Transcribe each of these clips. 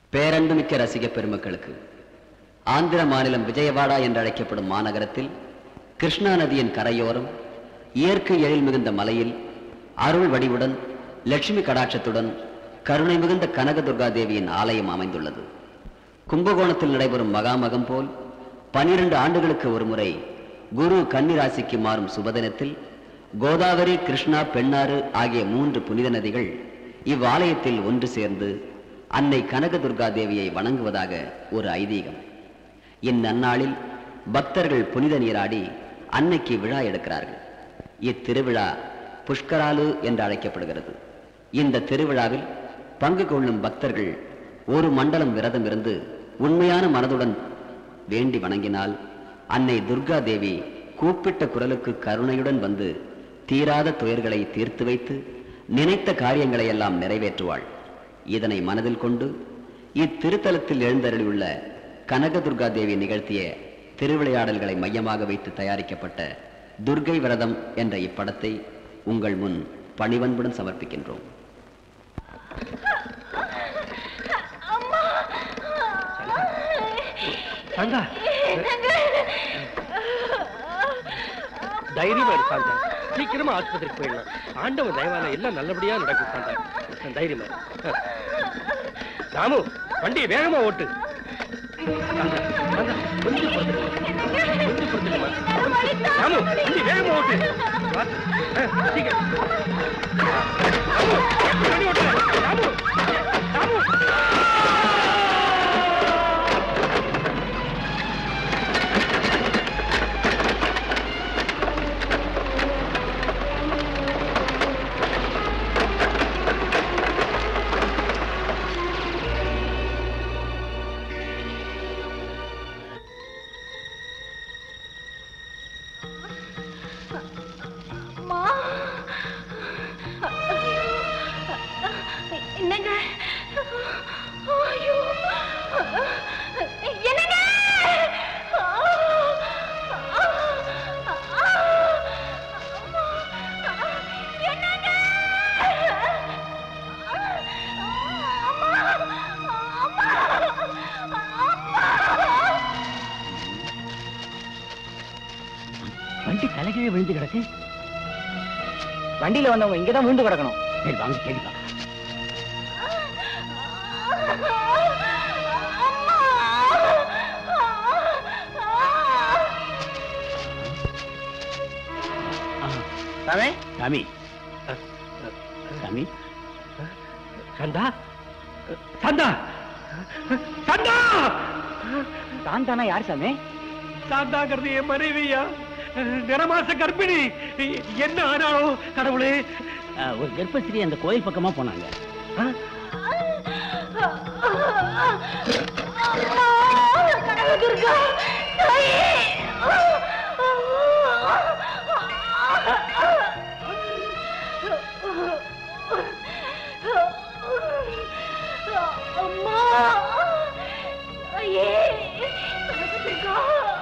பேரன்புமிக்க ரசிக பெருமக்களுக்கு ஆந்திர மாநிலம் விஜயவாடா என்று அழைக்கப்படும் மாநகரத்தில் கிருஷ்ணா நதியின் கரையோரம் இயற்கை எழில் மிகுந்த மலையில் அருள் வடிவுடன் லட்சுமி கடாட்சத்துடன் கருணை மிகுந்த கனகதுர்கா தேவியின் ஆலயம் அமைந்துள்ளது கும்பகோணத்தில் நடைபெறும் மகாமகம் போல் பனிரெண்டு ஆண்டுகளுக்கு ஒருமுறை குரு கன்னிராசிக்கு மாறும் சுபதினத்தில் கோதாவரி கிருஷ்ணா பெண்ணாறு ஆகிய மூன்று புனித நதிகள் இவ்வாலயத்தில் ஒன்று சேர்ந்து அன்னை கனகதுர்கா தேவியை வணங்குவதாக ஒரு ஐதீகம் இந்நன்னாளில் பக்தர்கள் புனித நீராடி அன்னைக்கு விழா எடுக்கிறார்கள் இத்திருவிழா புஷ்கராலு என்று அழைக்கப்படுகிறது இந்த திருவிழாவில் பங்கு கொள்ளும் பக்தர்கள் ஒரு மண்டலம் விரதம் இருந்து உண்மையான மனதுடன் வேண்டி வணங்கினால் அன்னை துர்கா தேவி கூப்பிட்ட குரலுக்கு கருணையுடன் வந்து தீராத துயர்களை தீர்த்து வைத்து நினைத்த காரியங்களை எல்லாம் நிறைவேற்றுவாள் இதனை மனதில் கொண்டு இத்திருத்தலத்தில் எழுந்தருளியுள்ள கனகதுர்கா தேவி நிகழ்த்திய திருவிளையாடல்களை மையமாக வைத்து தயாரிக்கப்பட்ட துர்கை விரதம் என்ற இப்படத்தை உங்கள் முன் பணிவன்புடன் சமர்ப்பிக்கின்றோம் அம்மா சாந்தா தைரியமா இரு சாந்தா சீக்கிரமா ஆஸ்பத்திரிக்கு போயிடலாம் ஆண்டவன் தயவால எல்லாம் நல்லபடியா நடக்கும் சாந்தா தைரியமா இரு. ராமு வண்டியை வேகமா ஓட்டு சாந்தா, சாந்தா, கொஞ்சம் பொறுத்துக்கோ. கொஞ்சம் பொறுத்துக்கோமா. ராமு வண்டி வேகமா ஓட்டு பார்த்து. ஆ, சீக்கிரம் ராமு வண்டி ஓட்டு ராமு ராமு அம்மா என்னங்க ஐயோ என்னங்க என்னங்க வண்டி தலைகீழே விழுந்து கிடக்கு வண்டியில வந்தவங்க இங்கதான் விழுந்து கிடக்கணும் சரி வாங்க தேடி பார்க்கலாம் சாமி சாமி சாமி சந்தா சந்தா சந்தா சாந்தானா யார் சாமி சாந்தாங்கிறது என் மனைவியா நிறமாச கர்ப்பிணி என்ன ஆனாலோ கடவுளே அஹ், ஒரு கர்ப்பஸ்திரி அந்த கோயில் பக்கமா போனாங்க ஆ? கனகதுர்கா தாயே அம்மா ஐயே கனகதுர்கா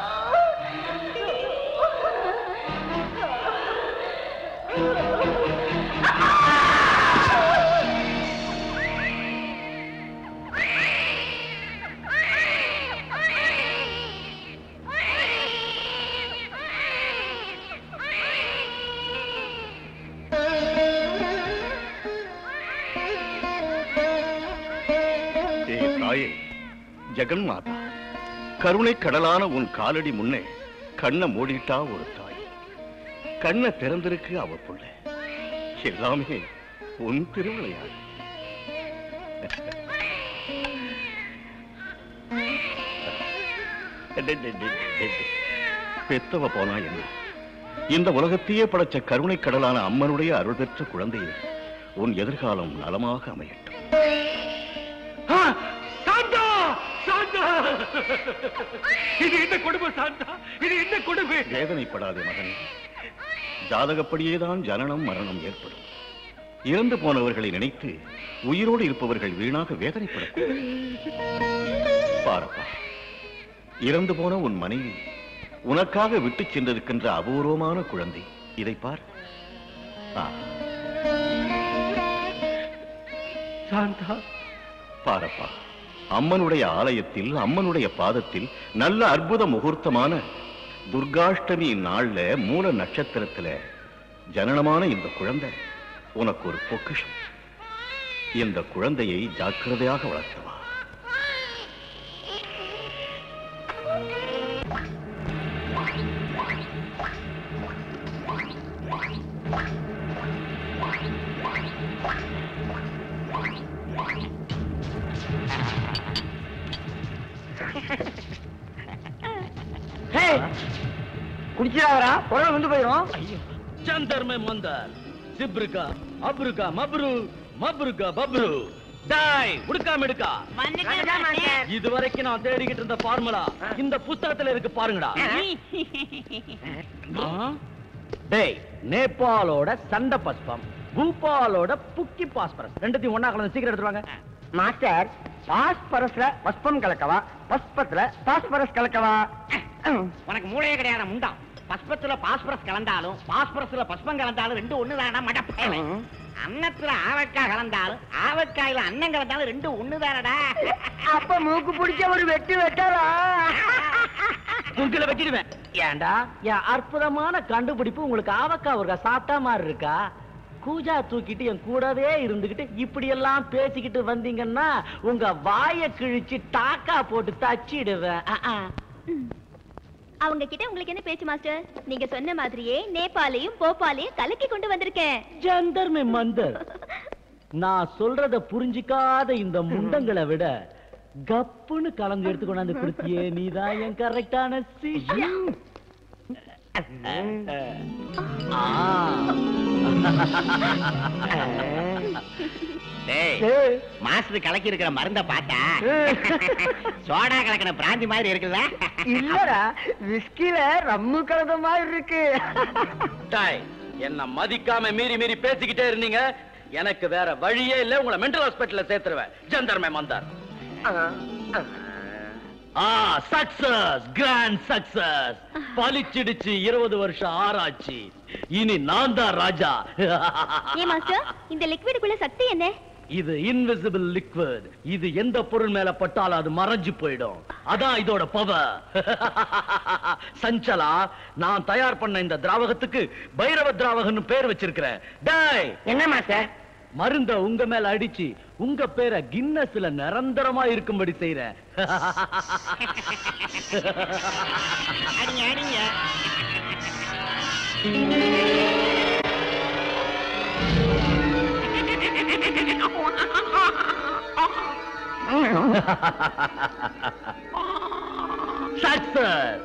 ஏ தாயே ஜெகன் மாதா கருணை கடலான உன் காலடி முன்னே கண்ணை மூடிட்டா ஒரு தாய் கண்ணை திறந்திருக்கு அவ புள்ள எல்லாமே உன் திருவிளையாடு பெத்தவ போனா என்ன இந்த உலகத்தையே படைச்ச கருணை கடலான அம்மனுடைய அருள் பெற்ற குழந்தையே உன் எதிர்காலம் நலமாக அமையட்டும் ஆ! சாந்தா சாந்தா இது என்ன கொடுமை சாந்தா இது என்ன கொடுமை வேதனைப்படாதே மகனே ஜாதகப்படியேதான் ஜனனம் மரணம் ஏற்படும் இறந்து போனவர்களை நினைத்து உயிரோடு இருப்பவர்கள் வீணாக வேதனைப்படக்கூடாது பாரப்பா இறந்து போன உன் மனைவி உனக்காக விட்டுச் சென்றிருக்கின்ற அபூர்வமான குழந்தை இதை பார் ஆ, சாந்தா பாரப்பா அம்மனுடைய ஆலயத்தில் அம்மனுடைய பாதத்தில் நல்ல அற்புத முகூர்த்தமான துர்காஷ்டமி நாள்ல மூல நட்சத்திரத்துல ஜனனமான இந்த குழந்தை உனக்கு ஒரு பொக்கிஷம் இந்த குழந்தையை ஜாக்கிரதையாக வளர்த்தவா குடிச்சிடாதரா குரல் வந்து போயிடும் चंदर में मंदर जिब्र का अब्र का मब्रू मब्र का बब्रू டாய் உடுக்கா மிடுக்கா இது வரைக்கும் நான் தேடிக்கிட்டு இருந்த ஃபார்முலா இந்த புத்தகத்துல இருக்கு பாருங்கடா ஆ? டேய் நேபாளோட சண்ட பஸ்பம் பூபாலோட புக்கி பாஸ்பரஸ் ரெண்டுத்தையும் ஒண்ணா கலந்து சீக்கிரம் எடுத்துருவாங்க மாஸ்டர் பாஸ்பரஸ்ல பஸ்பம் கலக்கவா பஸ்பத்துல பாஸ்பரஸ் கலக்கவா உனக்கு மூளையே கிடையாது முண்டா பஸ்பத்துல பாஸ்பரஸ் கலந்தாலும் பாஸ்பரஸ்ல பஸ்பம் கலந்தாலும் ரெண்டு ஒண்ணுதானடா மடப்பேன் அன்னத்துல ஆவக்காய் கலந்தாலும் ஆவக்காயில அன்னம் கலந்தாலும் ரெண்டு ஒண்ணுதானடா அப்ப மூக்கு பிடிச்ச ஒரு வெட்டு வெட்டாரா உங்களை வச்சிடுவேன் ஏன்டா என் அற்புதமான கண்டுபிடிப்பு உங்களுக்கு ஆவக்கா ஒரு சாப்பிட்டா மாதிரி இருக்கா கூஜா தூக்கிட்டு என் கூடவே இருந்துகிட்டு இப்படி எல்லாம் பேசிக்கிட்டு வந்தீங்கன்னா உங்க வாய கிழிச்சு டாக்கா போட்டு தச்சிடுவேன் அஹ், அஹ். அவங்க கிட்ட உங்களுக்கு என்ன பேச்சு மாஸ்டர் நீங்க சொன்ன மாதிரியே நேபாளையும் போபாலையும் கலக்கி கொண்டு வந்திருக்கேன் ஜந்தர் மே மந்தர் நான் சொல்றத புரிஞ்சிக்காத இந்த முண்டங்களை விட கப்புன்னு கலந்து எடுத்து கொண்டாந்து கொடுத்தியே நீதான் என் கரெக்டான சிஷ்யன் ஆ. டேய் ஏய், மாஸ்டர் கலக்கி இருக்கிற மருந்த பார்த்தா சோடா கலக்கின பிராந்தி மாதிரி இருக்குல்ல இல்லடா விஸ்கில ரம்மு கலந்த மாதிரி இருக்கு டாய் என்ன மதிக்காம மீறி மீறி பேசிக்கிட்டே இருந்தீங்க எனக்கு வேற வழியே இல்ல உங்களை மென்டல் ஹாஸ்பிட்டல்ல சேர்த்துருவேன் ஜந்தர் மே மந்தார் ஆ சக்சஸ் கிராண்ட் சக்சஸ் பலிச்சிடுச்சு இருபது வருஷம் ஆராய்ச்சி இனி நான் தான் ராஜா ஏன் மாஸ்டர் இந்த லிக்விடுக்குள்ள சக்தி என்ன இது இன்விசிபிள் லிக்விட் இது எந்த பொருள் மேல பட்டாலும் அது மறைஞ்சு போயிடும் அதான் இதோட பவர் சஞ்சலா நான் தயார் பண்ண இந்த திராவகத்துக்கு பைரவ திராவகம்னு பேர் வச்சிருக்கிறேன் டேய் என்ன மாஸ்டர் மருந்த உங்க மேல அடிச்சு உங்க பேரை கின்னஸ்ல நிரந்தரமா இருக்கும்படி செய்யறேன் அடிங்க அடிங்க சக்சஸ்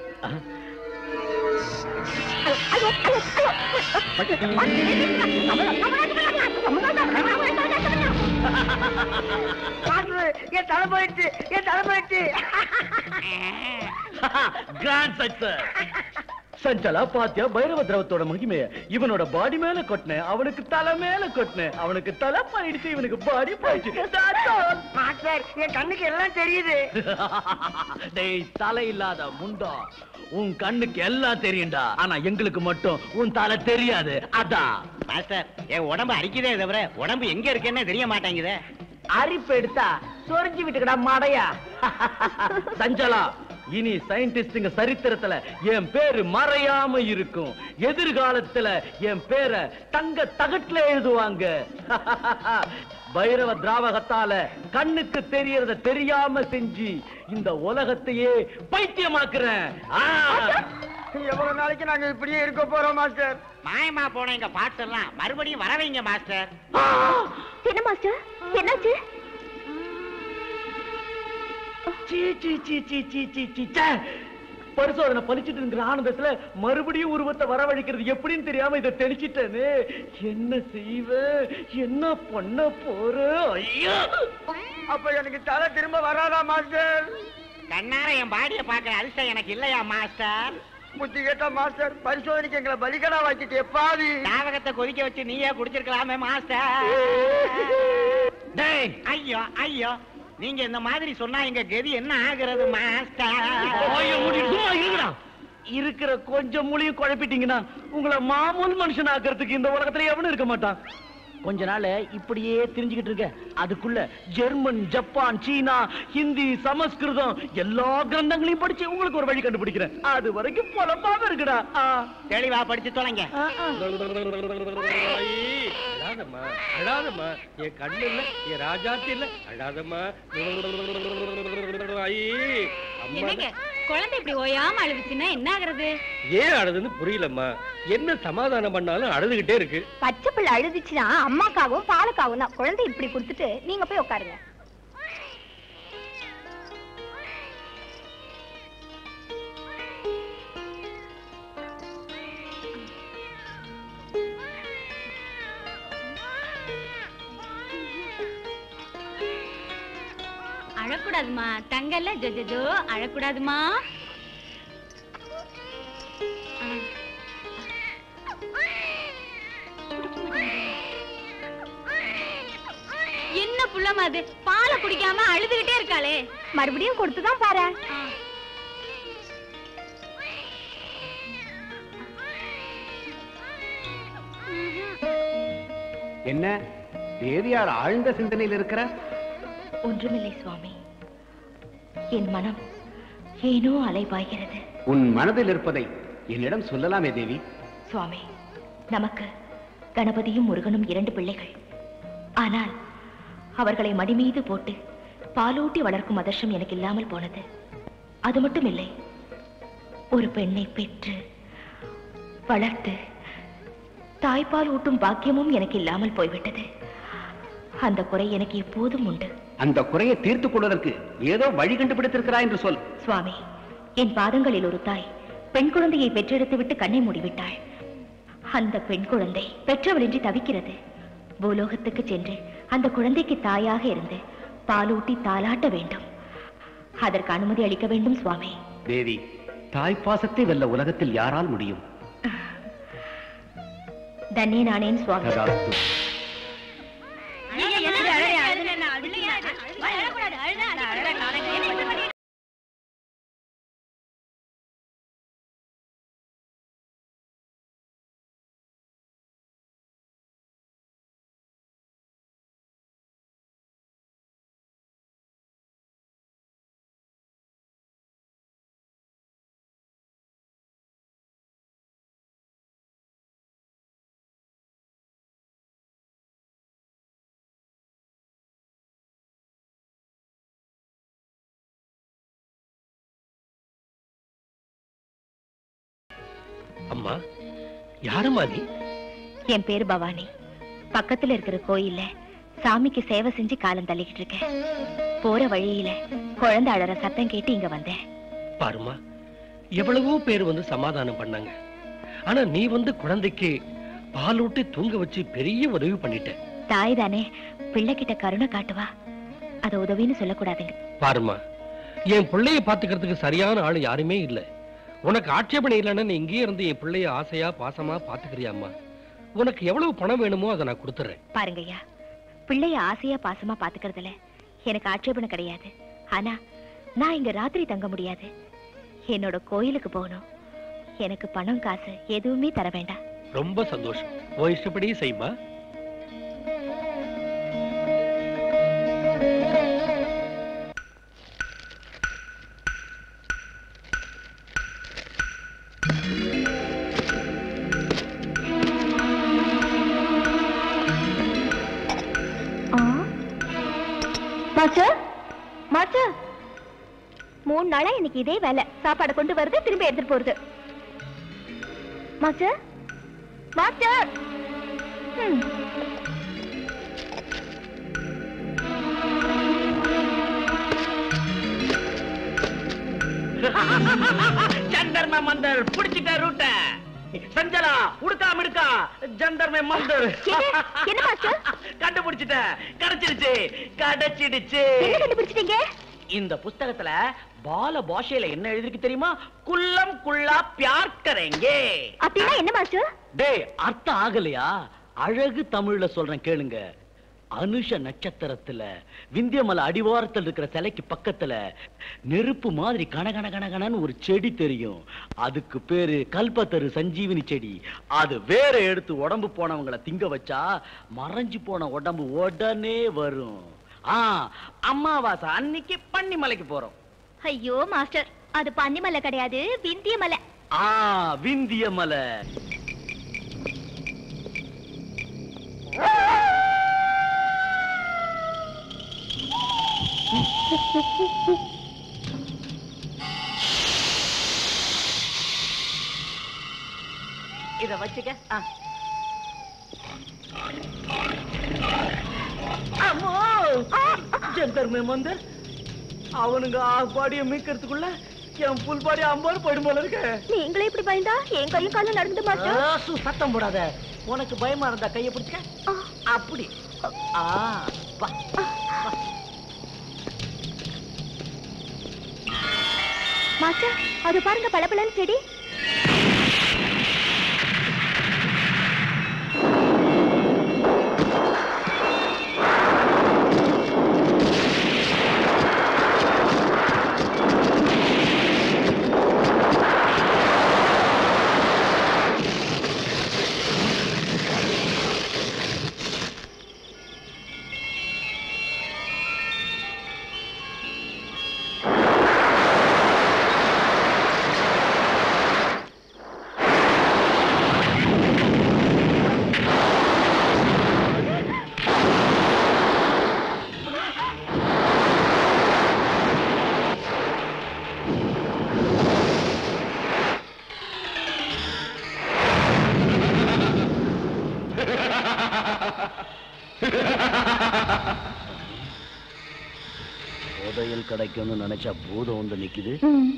மாஸ்டர் என் தலை போயிடுச்சு என் தலை போயிடுச்சு கிராண்ட் சக்சஸ் சஞ்சலா பாத்தியா பைரவ திரவத்தோட மகிமைய இவனோட பாடி மேல கொட்டினேன் அவனுக்கு தலை மேல கொட்டினேன் அவனுக்கு தலை போயிடுச்சு இவனுக்கு பாடி போயிடுச்சு That's all. மாஸ்டர் என் கண்ணுக்கு எல்லாம் தெரியுது டேய் தலை இல்லாத முண்டா உன் கண்ணுக்கு எல்லாம் தெரியும்டா ஆனா எங்களுக்கு மட்டும் உன் தலை தெரியாது அதான் மாஸ்டர் என் உடம்பு அரிக்குதே தவிர உடம்பு எங்க இருக்குன்னே தெரிய மாட்டேங்குதே அரிப்பு எடுத்தா சொரிஞ்சு விட்டுக்கடா மாடையா சஞ்சலா இனி சயின்டிஸ்டுங்க சரித்திரத்துல என் பேரு மறையாம இருக்கும் எதிர்காலத்துல என் பேரை தங்க தகட்டுல எழுதுவாங்க பைரவ திராவகத்தால கண்ணுக்கு தெரியறத தெரியாம செஞ்சு இந்த உலகத்தையே பைத்தியமாக்குறேன் ஆ! எவ்வளவு நாளைக்கு நாங்க இப்படியே இருக்க போறோம் மாஸ்டர் மாயமா போன எங்க பார்ட்ஸ் எல்லாம் மறுபடியும் வர வைங்க மாஸ்டர் என்ன மாஸ்டர் என்னாச்சு சீ, சீ, சீ, சீ, சீ, சீ, சீ, ச்சே. பரிசோதனை பலிச்சிட்டு இருக்கிற ஆனந்தத்துல மறுபடியும் உருவத்தை வரவழைக்கிறது எப்படின்னு தெரியாம இதை தெளிச்சிட்டேனே என்ன செய்வ என்ன பண்ண போற ஐயா அப்ப எனக்கு தலை திரும்ப வராதா மாஸ்டர் கண்ணார என் பாடிய பாக்குற அதிர்ஷ்டம் எனக்கு இல்லையா மாஸ்டர் புத்தி கேட்டா மாஸ்டர் பரிசோதனைக்கு எங்களை பலிகடா வாக்கிட்டு எப்பாவி ஞாபகத்தை கொதிக்க வச்சு நீயே குடிச்சிருக்கலாமே மாஸ்டர் டேய் ஐயோ ஐயோ நீங்க இந்த மாதிரி சொன்னா எங்க கதி என்ன ஆகுறது மாஸ்டர் வாயை மூடிட்டு சும்மா இருங்கடா. இருக்கிற கொஞ்சம் மூலியும் குழப்பிட்டீங்கன்னா உங்களை மாமூல் மனுஷன் ஆக்குறதுக்கு இந்த உலகத்துல எவனும் இருக்க மாட்டான் கொஞ்ச நாள் இப்படியே தெரிஞ்சுக்கிட்டு இருக்க அதுக்குள்ள ஜெர்மன் ஜப்பான் சீனா ஹிந்தி சமஸ்கிருதம் எல்லா கிரந்தங்களையும் படிச்சு உங்களுக்கு ஒரு வழி கண்டுபிடிக்கிறேன் அது வரைக்கும் பொலப்பாக இருக்குடா ஆ. தெளிவா படிச்சு தொலைங்க ஆ, ஆ. ஐ, அழாதம்மா அழாதம்மா என் கண்ணு இல்ல என் ராஜாத்தி இல்ல அழாதம்மா ஐ, அம்மா என்னங்க குழந்தை இப்படி ஓயாம அழுதுச்சுன்னா என்ன ஆகுறது ஏன் அழுதுன்னு புரியலம்மா என்ன சமாதானம் பண்ணாலும் அழுதுகிட்டே இருக்கு பச்சை பிள்ளை அழுதுச்சுன்னா அம்மாக்காகவும் பாலுக்காகவும் தான் குழந்தை இப்படி கொடுத்துட்டு நீங்க போய் உட்காருங்க அழக்கூடாதுமா தங்கல்ல ஜோ அழக்கூடாதுமா என்ன புள்ளமா அது பாலை குடிக்காம அழுதுகிட்டே இருக்காளே மறுபடியும் கொடுத்துதான் பாரு என்ன தேவியார் ஆழ்ந்த சிந்தனையில் இருக்கிற ஒன்றுமில்லை சுவாமி என் மனம் ஏனோ அலைபாய்கிறது உன் மனதில் இருப்பதை என்னிடம் சொல்லலாமே தேவி சுவாமி நமக்கு கணபதியும் முருகனும் இரண்டு பிள்ளைகள் ஆனால் அவர்களை மடி மீது போட்டு பாலூட்டி வளர்க்கும் அதர்ஷம் எனக்கு இல்லாமல் போனது அது மட்டும் இல்லை ஒரு பெண்ணை பெற்று வளர்த்து தாய்ப்பால் ஊட்டும் பாக்கியமும் எனக்கு இல்லாமல் போய்விட்டது அந்த குறை எனக்கு எப்போதும் உண்டு அந்த குறையை தீர்த்துக் கொள்வதற்கு ஏதோ வழி கண்டுபிடித்திருக்கிறாய் என்று சொல் சுவாமி என் பாதங்களில் ஒரு தாய் பெண் குழந்தையை பெற்றெடுத்து விட்டு கண்ணை மூடிவிட்டாள் அந்த பெண் குழந்தை பெற்றவளின்றி தவிக்கிறது பூலோகத்துக்கு சென்று அந்த குழந்தைக்கு தாயாக இருந்து பாலூட்டி தாலாட்ட வேண்டும் அதற்கு அனுமதி அளிக்க வேண்டும் சுவாமி தேவி தாய்ப்பாசத்தை வெல்ல உலகத்தில் யாரால் முடியும் தன்னே நானேன் சுவாமி ததாஸ்து. அம்மா யாரும்மா நீ என் பேரு பவானி பக்கத்துல இருக்கிற கோயில்ல சாமிக்கு சேவை செஞ்சு காலம் தள்ளிக்கிட்டு இருக்கேன் போற வழியில குழந்தை அழற சத்தம் கேட்டு இங்க வந்தேன் பாருமா எவ்வளவோ பேர் வந்து சமாதானம் பண்ணாங்க ஆனா நீ வந்து குழந்தைக்கு பாலூட்டி தூங்க வச்சு பெரிய உதவி பண்ணிட்ட தாய் தானே பிள்ளைகிட்ட கருணை காட்டுவா அத உதவின்னு சொல்லக்கூடாதுங்க பாருமா என் பிள்ளைய பாத்துக்கிறதுக்கு சரியான ஆளு யாருமே இல்ல உனக்கு ஆட்சேபனை இல்லைன்னா நீ இங்கேயே இருந்து என் பிள்ளைய ஆசையா பாசமா பாத்துக்கிறியாம்மா உனக்கு எவ்வளவு பணம் வேணுமோ அதை நான் கொடுத்துறேன் பாருங்கய்யா பிள்ளைய ஆசையா பாசமா பாத்துக்கிறதுல எனக்கு ஆட்சேபனை கிடையாது ஆனா நான் இங்க ராத்திரி தங்க முடியாது என்னோட கோயிலுக்கு போகணும் எனக்கு பணம் காசு எதுவுமே தர வேண்டாம் ரொம்ப சந்தோஷம் உன் இஷ்டப்படி செய்யுமா மாஸ்டர் மாஸ்டர் மூணு நாளா எனக்கு இதே வேலை சாப்பாடு கொண்டு வருது திரும்ப எடுத்துட்டு போறது மாஸ்டர் மாஸ்டர் ம். ஜந்தர்ம மந்தர் பிடிச்சிட்ட ரூட்ட சஞ்சலா உடுக்காம இருக்கா ஜந்தர்ம மந்தர் என்ன? என்ன மாஸ்டர்? கண்டுபிடிச்சிட்ட கிடைச்சிருச்சு கிடைச்சிடுச்சு என்ன கண்டுபிடிச்சிட்டீங்க இந்த புஸ்தகத்துல பால பாஷையில என்ன எழுதிருக்கு தெரியுமா குல்லம் குல்லா பியார் கரேங்கே அப்படின்னா என்ன மாஸ்டர் டேய் அர்த்தம் ஆகலையா அழகு தமிழ்ல சொல்றேன் கேளுங்க அனுஷ நட்சத்திரத்துல விந்தியமலை அடிவாரத்தில் இருக்கிற சிலைக்கு பக்கத்துல நெருப்பு மாதிரி கனகன கனகனன்னு ஒரு செடி தெரியும் அதுக்கு பேரு கல்பத்தரு சஞ்சீவினி செடி அது வேற எடுத்து உடம்பு போனவங்கள திங்க வச்சா மறைஞ்சு போன உடம்பு உடனே வரும் ஆ அம்மாவாசை அன்னைக்கு பன்னிமலைக்கு போறோம் ஐயோ மாஸ்டர் அது பன்னிமலை கிடையாது விந்திய மலை ஆ விந்தியமலை இத வச்சுக்க ஆ. அம்மோ! ஜந்தர் மேமந்தர் அவனுங்க பாடிய மீட்கிறதுக்குள்ள என் புல் பாடி அம்பாறு போயிடும் போல இருக்க நீங்களே இப்படி பயந்தா என் கையும் காலும் நடந்து மாட்டோம் ராசு, சத்தம் போடாத உனக்கு பயமா இருந்தா கைய பிடிச்சுக்க அப்படி ஆ வா மாஸ்டர் அது பாருங்க பளபளன்னு செடி புதையல் கிடைக்கும்னு நினைச்சா பூதம் வந்து நிக்குது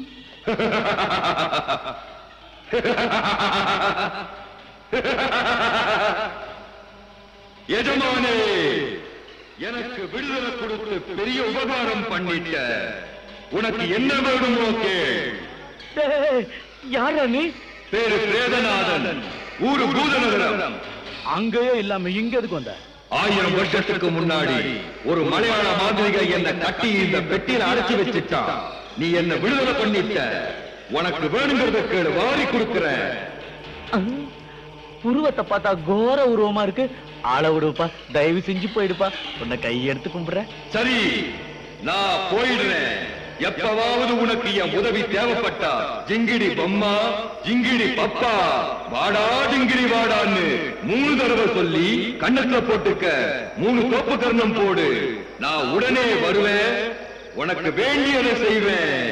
எஜமானே எனக்கு விடுதலை கொடுத்து பெரிய உபகாரம் பண்ணிட்ட உனக்கு என்ன வேணுமோ கேள் யாரா நீ பேரு பிரேதநாதன் ஊரு பூதநகரம் அங்கேயே இல்லாம இங்க எதுக்கு வந்த ஆயிரம் வருஷத்துக்கு முன்னாடி ஒரு மலையாள மாந்திரிகை என்ன கட்டி இந்த பெட்டியில அடைச்சு வச்சுட்டான் நீ என்ன விடுதலை பண்ணிட்ட உனக்கு வேணுங்கிறத கேளு வாரி கொடுக்கிறேன் உருவத்தை பார்த்தா கோர உருவமா இருக்கு ஆள விடுப்பா தயவு செஞ்சு போயிடுப்பா உன்னை கை எடுத்து கும்பிடுறேன் சரி நான் போயிடுறேன் எப்பவாவது உனக்கு என் உதவி தேவைப்பட்டா ஜிங்கிடி பொம்மா ஜிங்கிடி பப்பா வாடா ஜிங்கிடி வாடான்னு மூணு தடவை சொல்லி கண்ணத்துல போட்டுக்க மூணு தோப்பு கர்ணம் போடு நான் உடனே வருவேன் உனக்கு வேண்டியதை செய்வேன்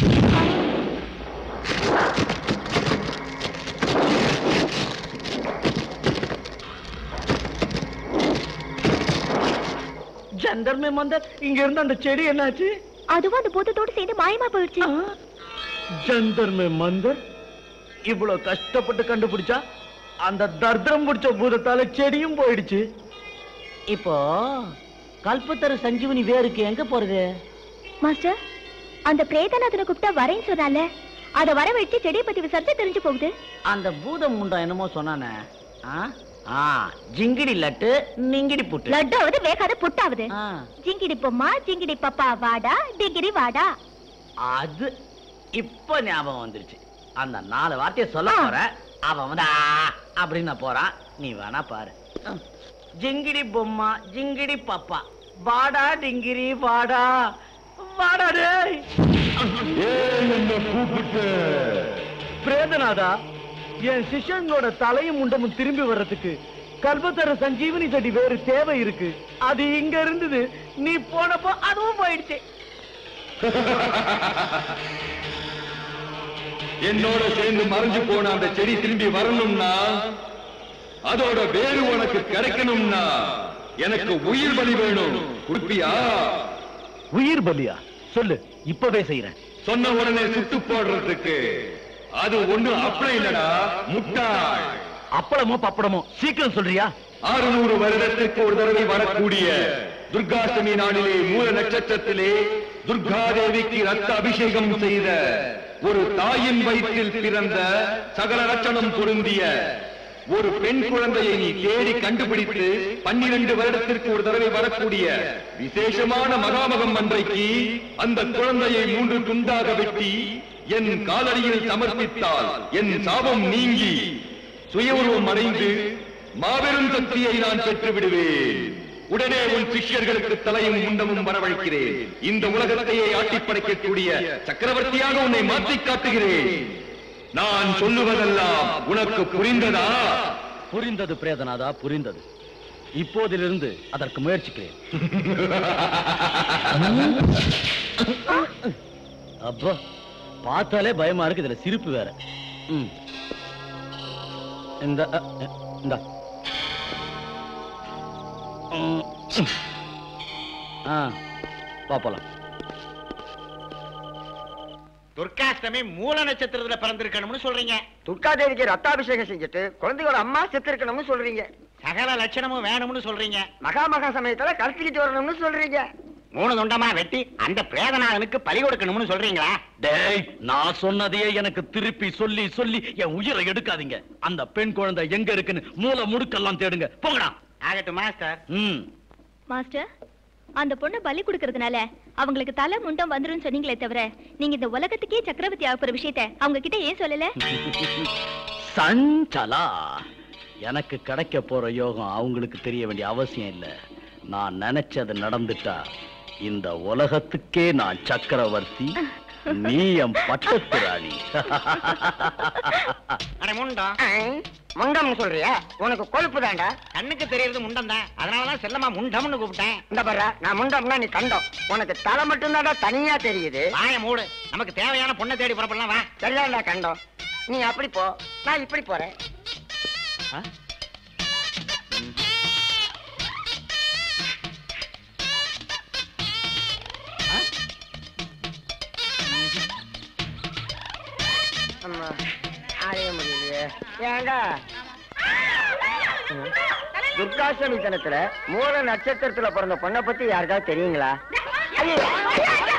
ஜந்தர்மே மந்தர் இங்க இருந்து அந்த செடி என்னாச்சு அதுவும் அந்த பூதத்தோடு சேர்ந்து மாயமா போயிடுச்சு ஜந்தர்மே மந்தர் இவ்வளவு கஷ்டப்பட்டு கண்டுபிடிச்சா அந்த தர்தரம் பிடிச்ச பூதத்தால செடியும் போயிடுச்சு இப்போ கல்பத்தரு சஞ்சீவனி வேருக்கு எங்க போறது மாஸ்டர் அந்த பிரேதநாதனை கூப்பிட்டா வரேன்னு சொன்னால அத வர வச்சு செடியை பத்தி விசாரிச்சு தெரிஞ்சு போகுது அந்த பூதம் முண்டா என்னமோ சொன்னானே ஆ? ஆ, ஜிங்கிடி லட்டு நிங்கிடி புட்டு லட்டாவது வேகாத புட்டாவது ஆ, ஜிங்கிடி பொம்மா ஜிங்கிடி பப்பா வாடா டிங்கிரி வாடா அது இப்ப ஞாபகம் வந்துருச்சு அந்த நாலு வார்த்தையை சொல்ல போற அவன் வந்து ஆ அப்படின்னு போறான் நீ வேணா பாரு ம். ஜிங்கிடி பொம்மா ஜிங்கிடி பப்பா வாடா டிங்கிரி வாடா வாடா டேய் பிரேதநாதா என் சிஷ்யங்களோட தலையும் முண்டமும் திரும்பி வர்றதுக்கு கல்பத்தர சஞ்சீவனி செடி வேறு தேவை இருக்கு அது இங்க இருந்தது நீ போனப்போ அதுவும் போயிடுச்சு என்னோட சேர்ந்து மறைஞ்சு போன அந்த செடி திரும்பி வரணும்னா அதோட வேறு உனக்கு கிடைக்கணும்னா எனக்கு உயிர் பலி வேணும் குடுப்பியா உயிர் பலியா சொல்லு இப்பவே செய்யறேன் சொன்ன உடனே சுட்டு போடுறதுக்கு அது ஒண்ணு அப்பளம் இல்லடா முட்டாள் அப்பளமோ பப்படமோ சீக்கிரம் சொல்றியா ஆறுநூறு வருடத்திற்கு ஒரு தடவை வரக்கூடிய துர்காஷ்டமி நாளிலே மூல நட்சத்திரத்திலே துர்காதேவிக்கு ரத்த அபிஷேகம் செய்த ஒரு தாயின் வயிற்றில் பிறந்த சகல லட்சணம் பொருந்திய ஒரு பெண் குழந்தையை நீ தேடி கண்டுபிடித்து பன்னிரண்டு வருடத்திற்கு ஒரு தடவை வரக்கூடிய விசேஷமான மகாமகம் அன்றைக்கு அந்த குழந்தையை மூன்று துண்டாக வெட்டி என் காலடியில் சமர்ப்பித்தால் என் சாபம் நீங்கி சுய உருவம் அடைந்து மாபெரும் சக்தியை நான் பெற்று விடுவேன் உடனே உன் சிஷ்யர்களுக்கு தலையும் முண்டமும் வரவழைக்கிறேன் இந்த உலகத்தையே ஆட்டிப் படைக்கக்கூடிய சக்கரவர்த்தியாக உன்னை மாற்றிக் காட்டுகிறேன் நான் சொல்லுவதெல்லாம் உனக்கு புரிந்ததா புரிந்தது பிரேதநாதா புரிந்தது இப்போதிலிருந்து அதற்கு முயற்சிக்கிறேன் அப்பா பார்த்தாலே பயமா இருக்கு இதுல சிரிப்பு வேற ம். இந்த அ, அ, இந்த ம். ஆ பாப்பலாம் துர்காஷ்டமி மூல நட்சத்திரத்துல பிறந்திருக்கணும்னு சொல்றீங்க துர்காதேவிக்கு ரத்தாபிஷேகம் செஞ்சுட்டு குழந்தையோட அம்மா செத்து இருக்கணும்னு சொல்றீங்க சகல லட்சணமும் வேணும்னு சொல்றீங்க மகா மகா சமயத்துல கலத்திக்கிட்டு வரணும்னு சொல்றீங்க மூணு துண்டமா வெட்டி அந்த பிரேதநாதனுக்கு பலி கொடுக்கணும்னு சொல்றீங்களா டேய் நான் சொன்னதையே எனக்கு திருப்பி சொல்லி சொல்லி என் உயிரை எடுக்காதீங்க அந்த பெண் குழந்தை எங்க இருக்குன்னு மூல முடுக்கெல்லாம் தேடுங்க போங்கடா ஆகட்டும் மாஸ்டர் ம் மாஸ்டர் அந்த பொண்ணு பலி கொடுக்கறதுனால அவங்களுக்கு தலை முண்டம் வந்துரும் சொன்னீங்களே தவிர நீங்க இந்த உலகத்துக்கே சக்கரவர்த்தி ஆக போற விஷயத்த அவங்க கிட்ட ஏன் சொல்லல சஞ்சலா எனக்கு கிடைக்க போற யோகம் அவங்களுக்கு தெரிய வேண்டிய அவசியம் இல்ல நான் நினைச்சது நடந்துட்டா இந்த உலகத்துக்கே நான் சக்கரவர்த்தி நீ என் பட்டத்து ராணி அட முண்டம் முண்டம்னு சொல்றியா உனக்கு கொழுப்பு தாண்டா கண்ணுக்கு தெரியறது முண்டம் தான் அதனாலதான் செல்லமா முண்டம்னு கூப்பிட்டேன் இந்த பாரு நான் முண்டம்னா நீ கண்டம் உனக்கு தலை மட்டும்தான்டா தனியா தெரியுது வாய மூடு நமக்கு தேவையான பொண்ணை தேடி புறப்படலாம் வா சரிதான்டா கண்டம் நீ அப்படி போ நான் இப்படி போறேன் அம்மா அடைய முடியலையே ஏண்டா துர்காஷ்டமி தினத்துல மூல நட்சத்திரத்துல பிறந்த பொண்ணை பத்தி யாருக்காவது தெரியுங்களா ஐயோ!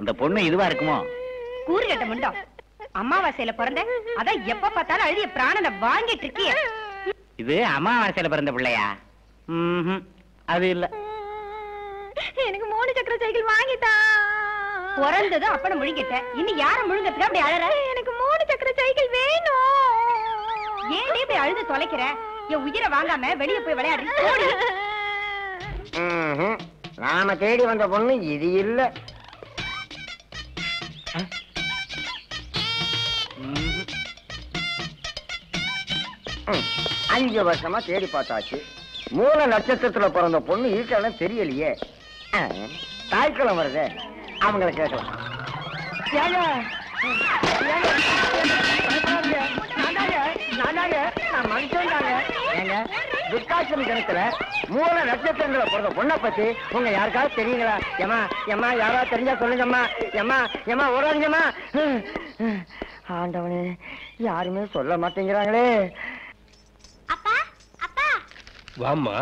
அந்த பொண்ணு இதுவா இருக்குமோ கூறு கட்ட முண்டம் அமாவாசையில பிறந்த அதான் எப்ப பார்த்தாலும் அழுதிய பிராணனை வாங்கிட்டு இருக்கிய இது அமாவாசையில பிறந்த பிள்ளையா ம்ஹும். அது இல்ல எனக்கு மூணு சக்கர சைக்கிள் வாங்கிட்டா பிறந்தது அப்பன முழுங்கிட்ட இன்னும் யார முழுங்கறதுக்கு அப்படி அழற எனக்கு மூணு சக்கர சைக்கிள் வேணும் ஏன் இப்படி அழுது தொலைக்கிற என் உயிரை வாங்காம வெளிய போய் விளையாடு ஓடி. ம்ஹும். நாம தேடி வந்த பொண்ணு இது இல்ல ம். அஞ்சு வருஷமா தேடி பார்த்தாச்சு மூல நட்சத்திரத்துல பிறந்த பொண்ணு இருக்கலாம் தெரியலையே ஆ, தாய்க்கிழமை வருதே அவங்கள கேட்கலாம் ஏங்க, ஏங்க, பயப்படாதீங்க. நான்தாங்க, நான்தாங்க, நான் மனுஷன்தாங்க. ஏங்க, துர்காஷ்டமி தினத்துல மூல நட்சத்திரங்கள பிறந்த பொண்ணை பத்தி உங்க யாருக்காவது தெரியுங்களா ஏமா ஏமா யாராவது தெரிஞ்சா சொல்லுங்கம்மா ஏமா ஏமா ஓடாதீங்கம்மா ஆண்டவனே யாருமே சொல்ல மாட்டேங்கிறாங்களே வாம்மா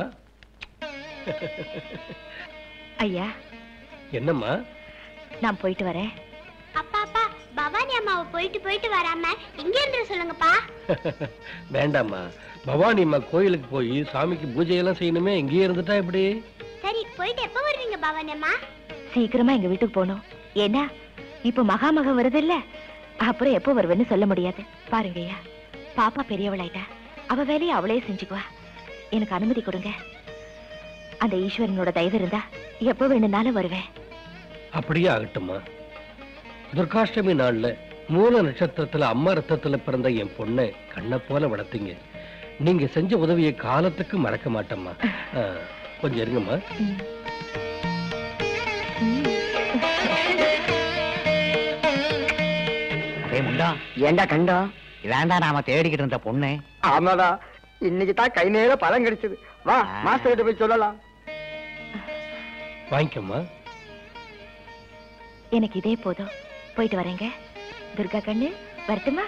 ஐயா என்னம்மா நான் போயிட்டு வரேன் அப்பா அப்பா பவானி அம்மாவை போயிட்டு போயிட்டு வராம இங்க இருந்து சொல்லுங்கப்பா வேண்டாம்மா பவானி அம்மா கோயிலுக்கு போய் சாமிக்கு பூஜையெல்லாம் செய்யணுமே இங்கேயே இருந்துட்டா எப்படி சரி போயிட்டு எப்ப வருவீங்க பவானி அம்மா சீக்கிரமா எங்க வீட்டுக்கு போகணும் ஏன்னா இப்ப மகாமகம் வருது இல்ல அப்புறம் எப்போ வருவேன்னு சொல்ல முடியாது பாருங்கய்யா பாப்பா பெரியவளாயிட்டா அவ வேலையை அவளே செஞ்சுக்குவா எனக்கு அனுமதி கொடுங்க அந்த ஈஸ்வரனோட தயவு இருந்தா எப்போ வேணும்னாலும் வருவேன் அப்படியே ஆகட்டும்மா துர்காஷ்டமி நாள்ல மூல நட்சத்திரத்துல அம்மா ரத்தத்துல பிறந்த என் பொண்ணை கண்ணை போல வளர்த்தீங்க நீங்க செஞ்ச உதவியை காலத்துக்கு மறக்க மாட்டேம்மா ஆ, கொஞ்சம் இருங்கம்மா ஏய் முண்டா ஏண்டா கண்டோம் இதாண்டா நாம தேடிக்கிட்டு இருந்த பொண்ணு ஆமாடா இன்னைக்கு தான் கை நேர பழம் கிடைச்சது வா மாஸ்டர் கிட்ட போய் சொல்லலாம் வாங்கிக்கம்மா எனக்கு இதே போதும் போயிட்டு வரேங்க துர்கா கண்ணு வரட்டுமா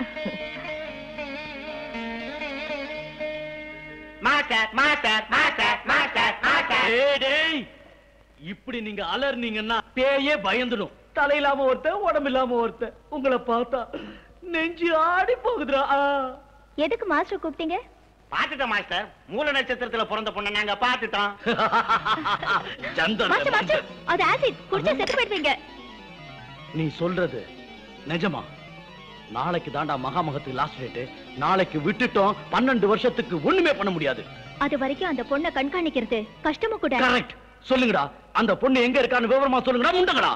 master master master master master டேய், டேய். இப்படி நீங்க அலர்னீங்கன்னா பேயே பயந்துடும் தலை இல்லாம ஒருத்தன் உடம்பு இல்லாம ஒருத்தன் உங்களை பார்த்தா நெஞ்சு ஆடி போகுதுடா ஆ. எதுக்கு மாஸ்டர் கூப்பிட்டீங்க பாத்துட்டோம் மாஸ்டர் மூல நட்சத்திரத்துல பிறந்த பொண்ணை நாங்க பாத்துட்டோம் சந்தன், மாஸ்டர் மாஸ்டர் அது ஆசிட் குடிச்சா செத்து போயிடுவீங்க நீ சொல்றது நிஜமா நாளைக்கு தாண்டா மகாமகத்துக்கு லாஸ்ட் டேட் நாளைக்கு விட்டுட்டோம் பன்னெண்டு வருஷத்துக்கு ஒண்ணுமே பண்ண முடியாது அது வரைக்கும் அந்த பொண்ணை கண்காணிக்கிறது கஷ்டமும் கூட கரெக்ட் சொல்லுங்கடா அந்த பொண்ணு எங்க இருக்கான்னு விவரமா சொல்லுங்கடா முண்டங்கடா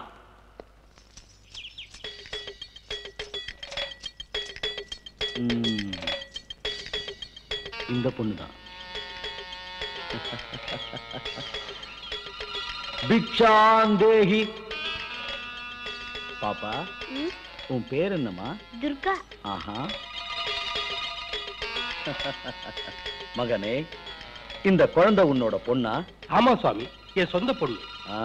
ம். இந்த பொண்ணுதான் பிக்ஷாந்தேகி பாப்பா உன் பேர் என்னம்மா துர்கா ஆஹா மகனே இந்த குழந்தை உன்னோட பொண்ணா ஆமா சுவாமி என் சொந்த பொண்ணு ஆ.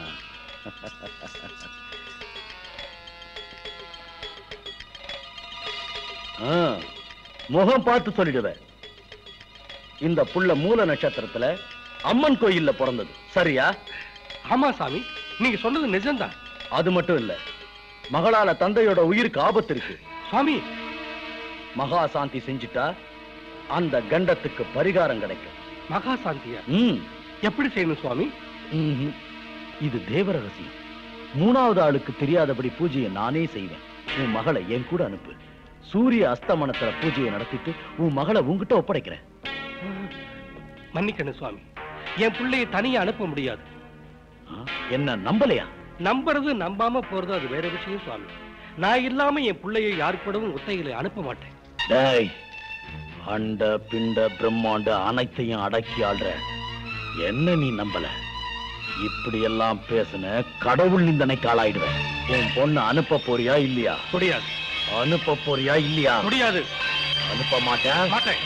ஆ, முகம் பார்த்து சொல்லிடுவ இந்த புள்ள மூல நட்சத்திரத்துல அம்மன் கோயில்ல பிறந்தது சரியா ஆமா சாமி நீங்க சொன்னது நிஜம்தான் அது மட்டும் இல்ல மகளால தந்தையோட உயிருக்கு ஆபத்து இருக்கு சுவாமி மகா சாந்தி செஞ்சுட்டா அந்த கண்டத்துக்கு பரிகாரம் கிடைக்கும் மகா சாந்தியா ம் எப்படி செய்யணும் சுவாமி ம்ஹும். இது தேவ ரகசியம் மூணாவது ஆளுக்கு தெரியாதபடி பூஜையை நானே செய்வேன் உன் மகளை என் கூட அனுப்பு சூரிய அஸ்தமனத்துல பூஜையை நடத்திட்டு உன் மகளை உன்கிட்ட ஒப்படைக்கிறேன் மன்னிக்கணும் சுவாமி என் பிள்ளையை தனியா அனுப்ப முடியாது ஆ, என்ன நம்பலையா நம்புறது நம்பாம போறது அது வேற விஷயம் சுவாமி நான் இல்லாம என் பிள்ளையை யாரு கூடவும் ஒத்தைகளை அனுப்ப மாட்டேன் டேய் அண்ட பிண்ட பிரம்மாண்ட அனைத்தையும் அடக்கி ஆள்ற என்ன நீ நம்பல இப்படி எல்லாம் பேசுன கடவுள் நிந்தனைக்கு ஆளாயிடுவேன் உன் பொண்ணு அனுப்ப போறியா இல்லையா முடியாது அனுப்ப போறியா இல்லையா முடியாது அனுப்ப மாட்டேன் மாட்டேன்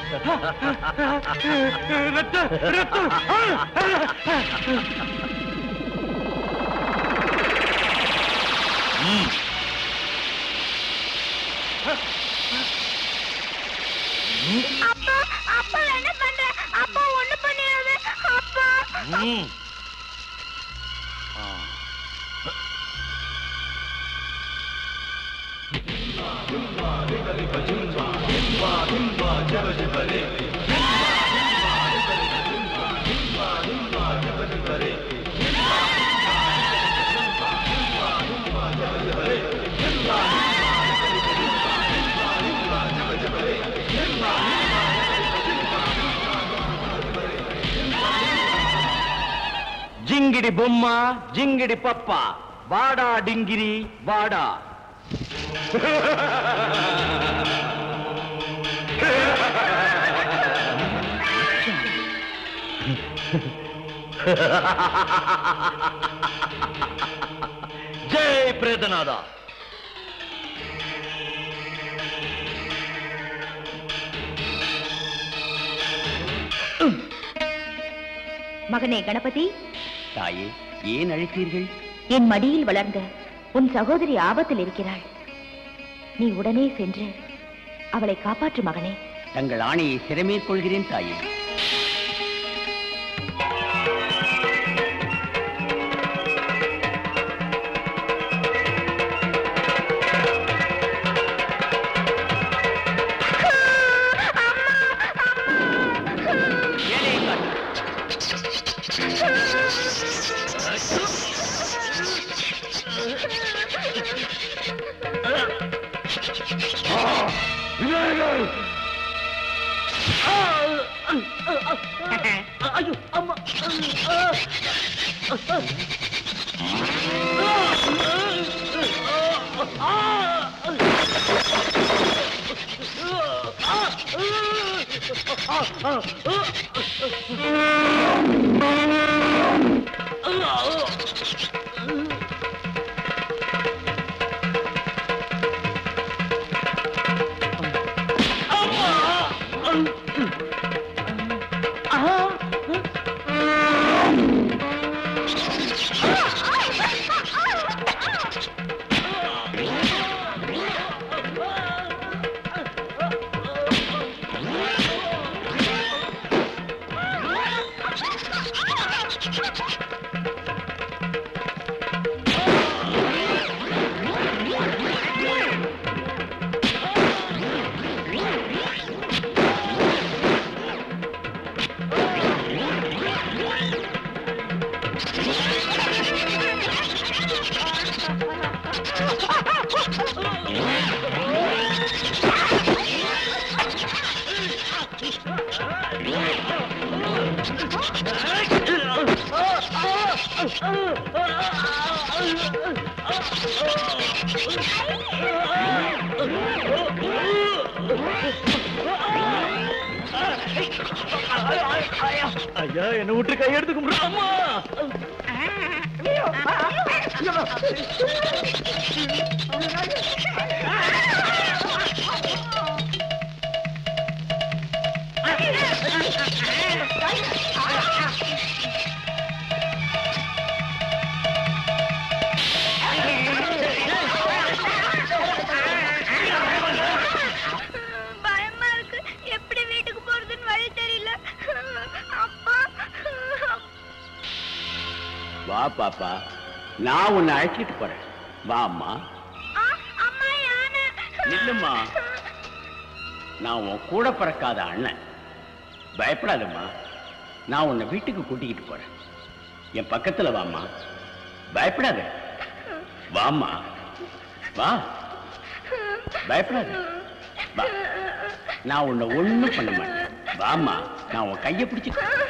ரத்தம், ரத்தம். ம். அப்பா அப்பா என்ன பண்ற அப்பா ஒண்ணு பண்ணிடாத அப்பா ம். ஆ. ஜிங்கிடி பொம்மா ஜிங்கிடி பப்பா வாடா டிங்கிரி வாடா ஜெய் பிரேதநாதா மகனே கணபதி தாயே ஏன் அழைத்தீர்கள் என் மடியில் வளர்ந்த உன் சகோதரி ஆபத்தில் இருக்கிறாள் நீ உடனே சென்று அவளை காப்பாற்று மகனே தங்கள் ஆணையை சிறமேற்கொள்கிறேன் தாயே ஐயோ அம்மா ஐயா என்ன விட்டு கையெடுத்து கும்பிடு அம்மா பயமா இருக்கு எப்படி வீட்டுக்கு போறதுன்னு வழி தெரியல அப்பா வா பாப்பா நான் உன்னை அழைச்சிட்டு போறேன் வா அம்மா அம்மா யானை நில்லுமா நான் உன் கூட பிறக்காத அண்ணன் பயப்படாதம்மா நான் உன்னை வீட்டுக்கு கூட்டிக்கிட்டு போறேன் என் பக்கத்துல வாம்மா பயப்படாத வாம்மா வா பயப்படாத வா நான் உன்னை ஒண்ணும் பண்ண மாட்டேன் வாம்மா நான் உன் கையை பிடிச்சு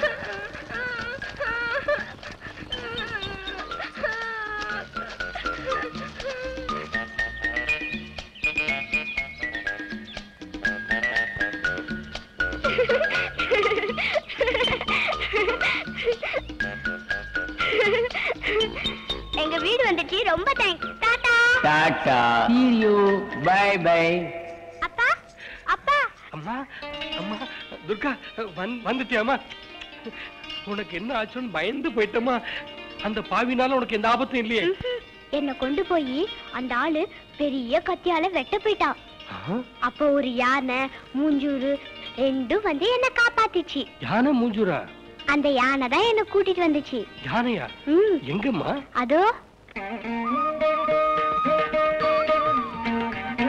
எங்க வீடு வந்துச்சு ரொம்ப thanks tata tata bye bye அப்பா அப்பா அம்மா அம்மா துர்கா வந் வந்துட்டியாமா உனக்கு என்ன ஆச்சுன்னு பயந்து போயிட்டமா அந்த பாவினால உனக்கு எந்த ஆபத்தும் இல்லையே என்ன கொண்டு போய் அந்த ஆளு பெரிய கத்தியால வெட்ட போயிட்டான் அப்போ ஒரு யானை மூஞ்சூறு ரெண்டும் வந்து என்ன காப்பாத்துச்சு யானை மூஞ்சுரா அந்த யானை தான் என்ன கூட்டிட்டு வந்துச்சு யானையா ம் எங்கம்மா அதோ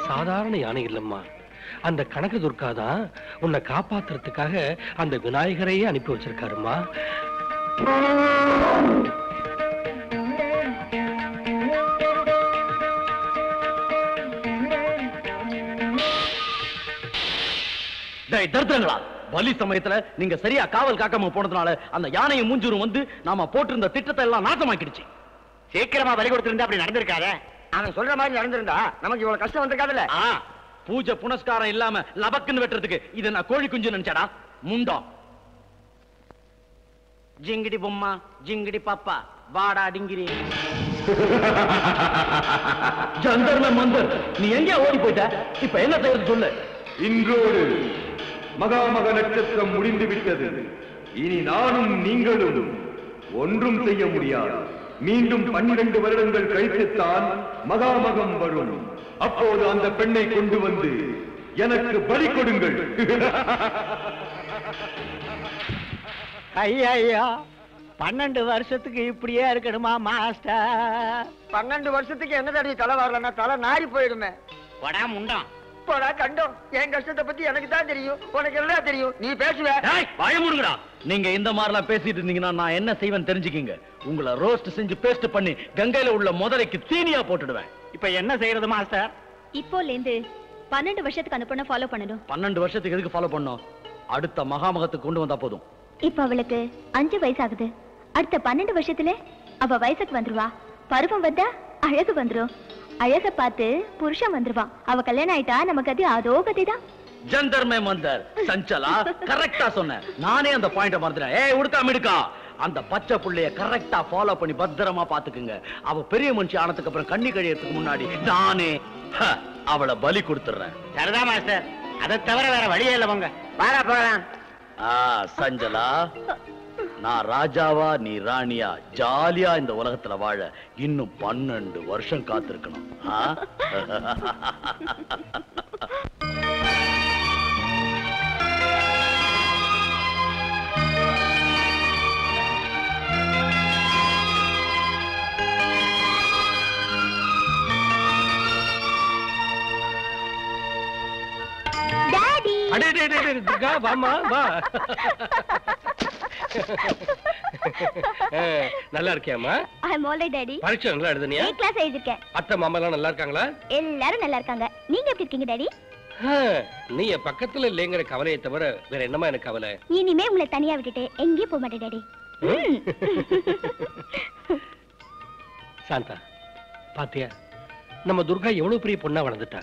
சாதாரண யானை இல்லம்மா அந்த கனக துர்கா தான் உன்னை காப்பாத்துறதுக்காக அந்த விநாயகரையே அனுப்பி வச்சிருக்காருமா டேய் தரித்திரங்களா பலி சமயத்துல நீங்க சரியா காவல் காக்காம போனதுனால அந்த யானையும் மூஞ்சூரும் வந்து நாம போட்டிருந்த திட்டத்தை எல்லாம் நாசமாக்கிடுச்சு சீக்கிரமா பலி கொடுத்திருந்தா அப்படி நடந்திருக்காத அவன் சொல்ற மாதிரி நடந்திருந்தா நமக்கு இவ்வளவு கஷ்டம் வந்திருக்காதுல்ல ஆ, பூஜை புனஸ்காரம் இல்லாம லபக்குன்னு வெட்டுறதுக்கு இத நான் கோழி குஞ்சு நினைச்சடா முண்டம் ஜிங்கிடி பொம்மா ஜிங்கிடி பாப்பா வாடா டிங்கிரி ஜந்தர்ம மந்தர் நீ எங்க ஓடி போயிட்ட இப்ப என்ன செய்யறது சொல்லு இன்றோடு மகாமக நட்சத்திரம் முடிந்து விட்டது இனி நானும் நீங்களும் ஒன்றும் செய்ய முடியாது மீண்டும் பன்னிரண்டு வருடங்கள் கழித்துத்தான் மகாமகம் வரும் அப்போது அந்த பெண்ணை கொண்டு வந்து எனக்கு பலி கொடுங்கள் ஐயா பன்னெண்டு வருஷத்துக்கு இப்படியே இருக்கணுமா மாஸ்டர் பன்னெண்டு வருஷத்துக்கு என்ன தடவை தலை வரலன்னா தலை நாரி போயிடுமே போடா முண்டம் போடா கண்டோம் என் கஷ்டத்தை பத்தி எனக்கு தான் தெரியும் உனக்கு எல்லாம் தெரியும் நீ பேசுவ டேய், வாய மூடுங்கடா நீங்க இந்த மாதிரிலாம் பேசிட்டு இருந்தீங்கன்னா நான் என்ன செய்வேன் தெரிஞ்சுக்கிங்க உங்களை ரோஸ்ட் செஞ்சு பேஸ்ட் பண்ணி கங்கையில உள்ள முதலைக்கு தீனியா போட்டுடுவேன் இப்ப என்ன செய்யறது மாஸ்டர் இப்போல இருந்து பன்னெண்டு வருஷத்துக்கு அந்த பொண்ணை ஃபாலோ பண்ணணும் பன்னெண்டு வருஷத்துக்கு எதுக்கு ஃபாலோ பண்ணோம் அடுத்த மகாமகத்துக்கு கொண்டு வந்தா போதும் இப்ப அவளுக்கு அஞ்சு வயசாகுது அடுத்த பன்னெண்டு வருஷத்துல அவ வயசுக்கு வந்துருவா பருவம் வந்தா அழகு வந்துரும் அழக பார்த்து புருஷன் வந்துருவான் அவ கல்யாணம் ஆயிட்டா நமக்கு அது அதோ கதிதான் ஜந்தர்மே மந்தர் சஞ்சலா கரெக்டா சொன்ன நானே அந்த பாயிண்ட மறந்துட்டேன் ஏய் உடுக்கா மிடுக்கா அந்த பச்சை புள்ளைய கரெக்டா ஃபாலோ பண்ணி பத்திரமா பாத்துக்குங்க அவ பெரிய மனுஷி ஆனதுக்கு அப்புறம் கண்ணி கழியறதுக்கு முன்னாடி நானே ஹ, அவளை பலி கொடுத்துறேன் சரிதான் மாஸ்டர் அதை தவிர வேற வழியே இல்ல போங்க வாடா போகலாம் ஆ சஞ்சலா நான் ராஜாவா நீ ராணியா ஜாலியா இந்த உலகத்துல வாழ இன்னும் பன்னெண்டு வருஷம் காத்திருக்கணும் ஆ? டாடி அடே டே டே, டே, துர்கா வாமா வா அஹ், நல்லா இருக்கியாமா ஐ அம் ஆல்ரைட் டாடி பரீட்சை நல்லா எழுதுனியா ஏ கிளாஸ் எழுதிருக்கேன் அத்தை மாமா எல்லாம் நல்லா இருக்காங்களா எல்லாரும் நல்லா இருக்காங்க நீங்க எப்படி இருக்கீங்க டாடி அஹ், நீ என் பக்கத்துல இல்லைங்கிற கவலையை தவிர வேற என்னமா எனக்கு கவலை இனிமே உங்களை தனியா விட்டுட்டு எங்கேயும் போக மாட்டேன் டாடி ம். சாந்தா பாத்தியா நம்ம துர்கா எவ்வளவு பெரிய பொண்ணா வளர்ந்துட்டா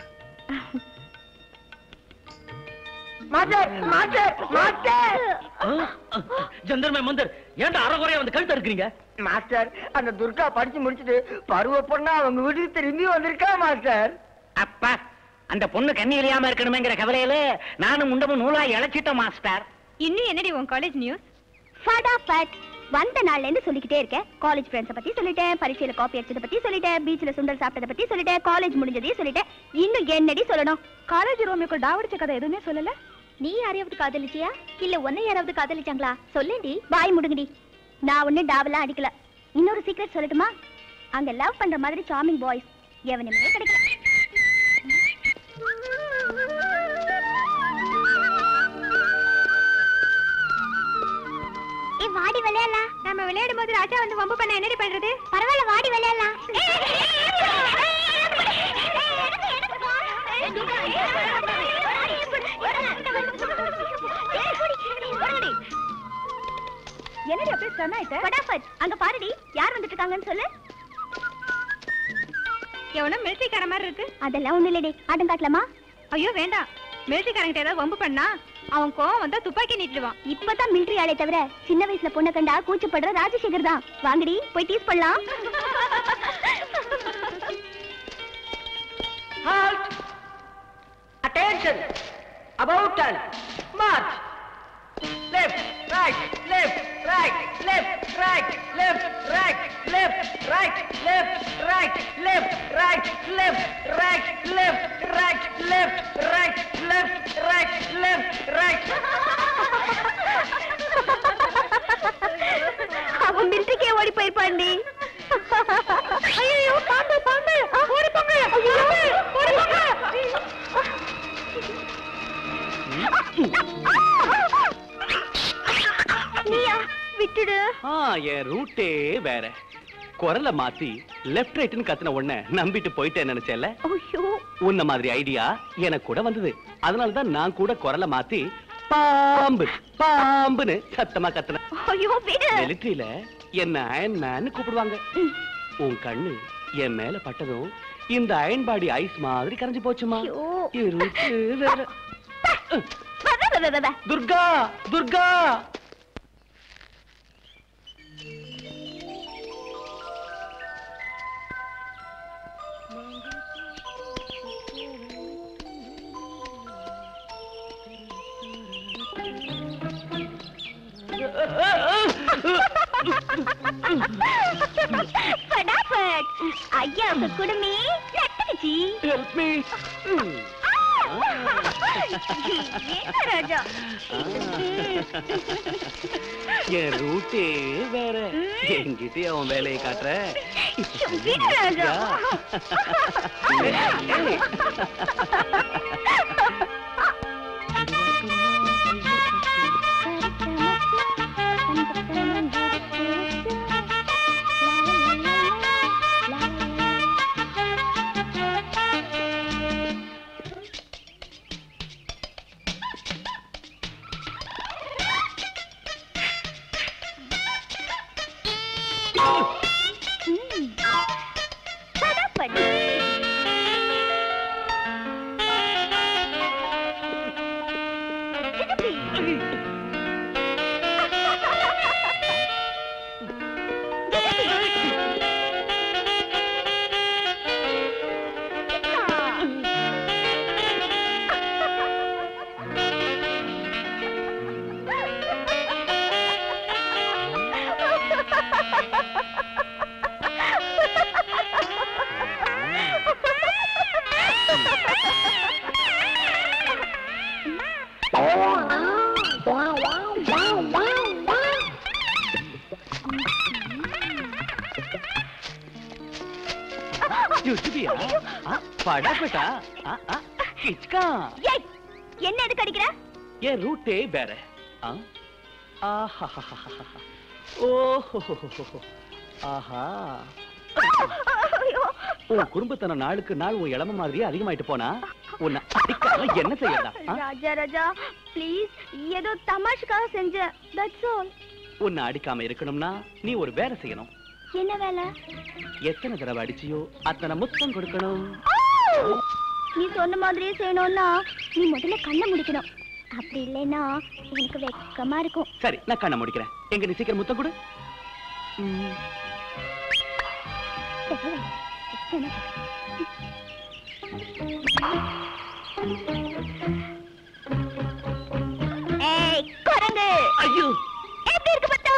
மாஸ்டர் மாஸ்டர் மாஸ்டர் ஜந்தர்மே மந்தர் ஏன்டா அறகுறையா வந்து கழுத்த இருக்கிறீங்க மாஸ்டர் அந்த துர்கா படிச்சு முடிச்சிட்டு பருவ பொண்ணா அவங்க வீட்டுக்கு திரும்பி வந்திருக்கா மாஸ்டர் அப்பா அந்த பொண்ணு கண்ணி இல்லாம இருக்கணுமேங்கிற கவலையில நானும் முண்டமும் நூலா இழைச்சிட்டோம் மாஸ்டர் இன்னும் என்னடி உன் காலேஜ் நியூஸ் ஃபடாஃபட் வந்த நாள்ல இருந்து சொல்லிக்கிட்டே இருக்கேன் காலேஜ் ஃப்ரெண்ட்ஸை பத்தி சொல்லிட்டேன் பரீட்சையில காப்பி அடிச்சதை பத்தி சொல்லிட்டேன் பீச்ல சுண்டல் சாப்பிட்டதை பத்தி சொல்லிட்டேன் காலேஜ் முடிஞ்சதையும் சொல்லிட்டேன் இன்னும் என்னடி சொல்லணும் காலேஜ் ரோமியோக்கு டாவடிச்ச கதை எதுவுமே சொல்லல நீ யாரையாவது காதலிச்சியா இல்ல உன்னை யாராவது காதலிச்சாங்களா சொல்லேடி பாய் முடுங்கடி நான் ஒண்ணு டாவெல்லாம் அடிக்கல இன்னொரு சீக்ரெட் சொல்லட்டுமா அங்க லவ் பண்ற மாதிரி சாமிங் பாய்ஸ் எவனுமே கிடைக்கல ஏ வாடி விளையாடலாம் நம்ம விளையாடும் போது ராஜா வந்து வம்பு பண்ண என்னடி பண்றது பரவாயில்ல வாடி விளையாடலாம் என்னடி அப்படியே ஸ்டன் ஆயிட்ட படாபட் அங்க பாருடி யார் வந்துட்டு இருக்காங்கன்னு சொல்லு எவனோ மிலிட்டரிக்கார மாதிரி இருக்கு அதெல்லாம் ஒண்ணு இல்லடி ஆட்டம் காட்டலாமா ஐயோ வேண்டாம் மிலிட்டரிக்காரங்கிட்ட ஏதாவது வம்பு பண்ணா அவன் கோவம் வந்தா துப்பாக்கி நீட்டிடுவான் இப்பதான் மிலிட்டரி ஆளே தவிர சின்ன வயசுல பொண்ணை கண்டா கூச்சப்படுற ராஜசேகர் தான் வாங்கடி போய் டீஸ் பண்ணலாம் attention about turn march left right left right left right left right left right left right left right left right left right left right left right left right அவன் மிலிட்டரிக்கே ஓடி போயிருப்பாண்டி ஐயோ பாம்பு பாம்பு ஓடி போங்க ஓடி போங்க விட்டுடு ஆ என் ரூட்டே வேற குரலை மாத்தி லெஃப்ட் ரைட்னு கத்துன உடனே நம்பிட்டு போயிட்டேன் நினைச்சேன்ல ஐயோ உன்ன மாதிரி ஐடியா எனக்கு கூட வந்தது அதனால தான் நான் கூட குரலை மாத்தி பாம்பு பாம்புன்னு சத்தமா கத்துனேன் ஐயோ விடு மிலிட்டரியில என்ன அயன் மேன் கூப்பிடுவாங்க உன் கண்ணு என் மேல பட்டதும் இந்த அயன் பாடி ஐஸ் மாதிரி கரைஞ்சு போச்சுமா ஐயோ. இருக்கு வேற வா, வா, வா, வா, வா. துர்கா துர்கா ஃபடாஃபட் ஐயாவுக்கு குடுமி நட்டுக்குச்சி ஹெல்ப் மீ என்ன ராஜா என் ரூட்டே வேற என்கிட்டயே அவன் வேலையை காட்டுற விடு ராஜா ஃபடாஃபட் ஜுஜுபியா படாபட்டா கிச்கா ஏய், என்ன எதுக்கு அடிக்கிற என் ரூட்டே வேற ஆ? ஆஹாஹாஹாஹா. ஓஹோஹோஹோஹோ. ஆஹா ஐயோ, உன் குடும்பத்தன நாளுக்கு நாள் உன் இளம மாதிரியே அதிகமாயிட்டு போனா உன்னை அடிக்காம என்ன செய்யலாம் ஆ? ராஜா ராஜா ப்ளீஸ் ஏதோ தமாஷுக்காக செஞ்சேன் தட்ஸ் ஆல் உன்னை அடிக்காம இருக்கணும்னா நீ ஒரு வேலை செய்யணும் என்ன வேலை எத்தனை தடவை அடிச்சியோ அத்தனை முத்தம் கொடுக்கணும் நீ சொன்ன மாதிரியே செய்யணும்னா நீ முதல்ல கண்ணை முடிக்கணும் அப்படி இல்லைன்னா எனக்கு வெக்கமா இருக்கும் சரி நான் கண்ணை முடிக்கிறேன் எங்க நீ சீக்கிரம் முத்தம் கொடு ம். ஏய் குரங்கு ஐயோ எப்படி இருக்கு பார்த்தா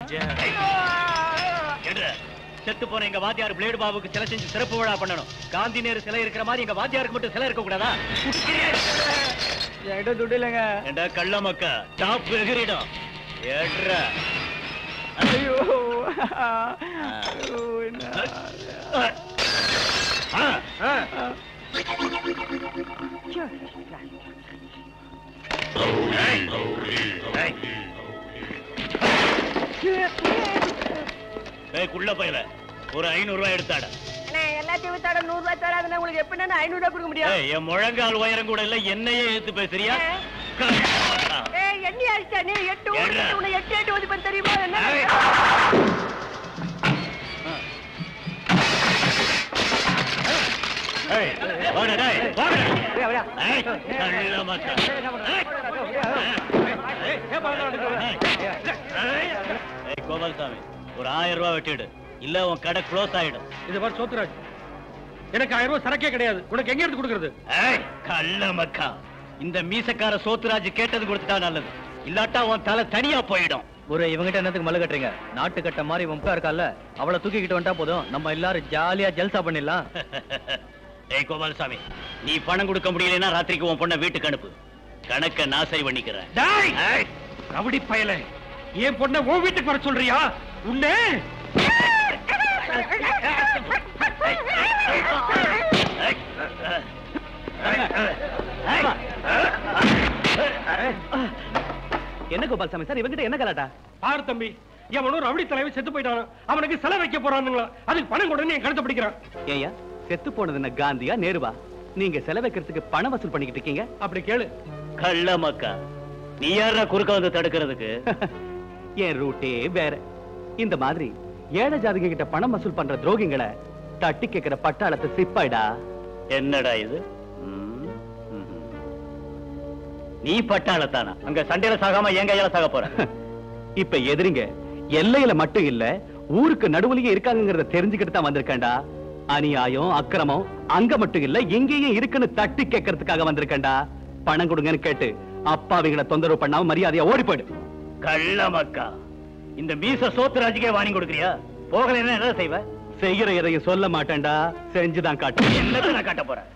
எடுற. செத்து போன எங்க வாத்தியார் பிளேடு பாபுக்கு சிலை செஞ்சு சிறப்பு விழா பண்ணணும் காந்தி நேரு சிலை இருக்கிற மாதிரி எங்க வாத்தியாருக்கு மட்டும் சிலை இருக்க கூடாதா என்கிட்ட துட்டு இல்லைங்க ஏண்டா கள்ள மக்கா டாப் எகிரிடும் ஏட்ற ஐயோ ஐயோ, என்ன ஏய் குள்ள பையல ஒரு ஐநூறு ரூபாய் எடுத்தாட எல்லாத்தையும் வித்தாட நூறு ரூபாய் தராதுன்னா உங்களுக்கு எப்படி ஐநூறு ரூபாய் கொடுக்க முடியும் ஏய் என் முழங்கால் உயரம் கூட இல்ல என்னையே ஏத்து பேசுறியா ஏய் எண்ணி அடிச்சா நீ எட்டு ஊர் ஏண்டா? உன்னை எட்டு எட்டு ஒதுப்பேன் தெரியுமா என்ன ஏய் வாடா டேய் வாடா ஏய் கள்ள மக்கா ஏய் கோபால்சாமி ஒரு ஆயிரம் ரூபாய் வெட்டிடு இல்ல உன் கடை க்ளோஸ் ஆயிடும் இது மாதிரி சோத்துராஜ் எனக்கு ஆயிரம் ரூபாய் சரக்கே கிடையாது உனக்கு எங்க இருந்து கொடுக்கறது ஏய் கள்ள மக்கா இந்த மீசக்கார சோத்துராஜ் கேட்டது கொடுத்துட்டா நல்லது இல்லாட்டா உன் தலை தனியா போயிடும் ஒரு இவங்கிட்ட என்னத்துக்கு மல்லு கட்டுறீங்க நாட்டு கட்ட மாதிரி வம்பா இருக்கால அவளை தூக்கிக்கிட்டு வந்துட்டா போதும் நம்ம எல்லாரும் ஜாலியா ஜல்சா பண்ணிடலாம் ஏய் கோபால்சாமி நீ பணம் கொடுக்க முடியலன்னா ராத்திரிக்கு உன் பொண்ணை வீட்டுக்கு அனுப்பு கணக்க நான் சரி பண்ணிக்கிறேன் டேய் ரவுடி பயல என் பொண்ணை உன் வீட்டுக்கு வர சொல்றியா உன்னை என்ன கோபால்சாமி சார் இவங்கிட்ட என்ன கலாட்டா பாரு தம்பி எவனும் ரவுடி தலைவன் செத்து போயிட்டான் அவனுக்கு செலை வைக்க போறானுங்களா அதுக்கு பணம் கொடுன்னு என் கழுத்தை பிடிக்கிறான் ஏயா செத்து போனது என்ன காந்தியா நேருவா நீங்க செலவைக்கிறதுக்கு பணம் வசூல் பண்ணிக்கிட்டு இருக்கீங்க அப்படி கேளு கள்ள மக்கா நீ யாரா குறுக்க வந்து தடுக்கிறதுக்கு என் ரூட்டே வேற இந்த மாதிரி ஏழை ஜாதிக கிட்ட பணம் வசூல் பண்ற துரோகிங்களை தட்டி கேட்கிற பட்டாளத்தை சிப்பாயிடா என்னடா இது ம், ம். நீ பட்டாளத்தானா அங்க சண்டையில சாகாம என் கையால சாக போற இப்ப எதிரிங்க எல்லையில மட்டும் இல்ல ஊருக்கு நடுவுலயே இருக்காங்கங்கறத தெரிஞ்சுக்கிட்டு தான் வந்திருக்கேன்டா அநியாயம் அக்கிரமம் அங்க மட்டும் இல்ல எங்கேயும் இருக்குன்னு தட்டி கேட்கறதுக்காக வந்திருக்கேன்டா பணம் கொடுங்கன்னு கேட்டு அப்பாவிகளை தொந்தரவு பண்ணாம மரியாதையா ஓடி போயிடு கள்ள மக்கா இந்த மீச சோத்துராஜுக்கே வாங்கி கொடுக்குறியா போகலைன்னா என்ன செய்வ செய்யற எதையும் சொல்ல மாட்டேன்டா செஞ்சுதான் காட்டு என்னத்தை நான் காட்ட போறேன்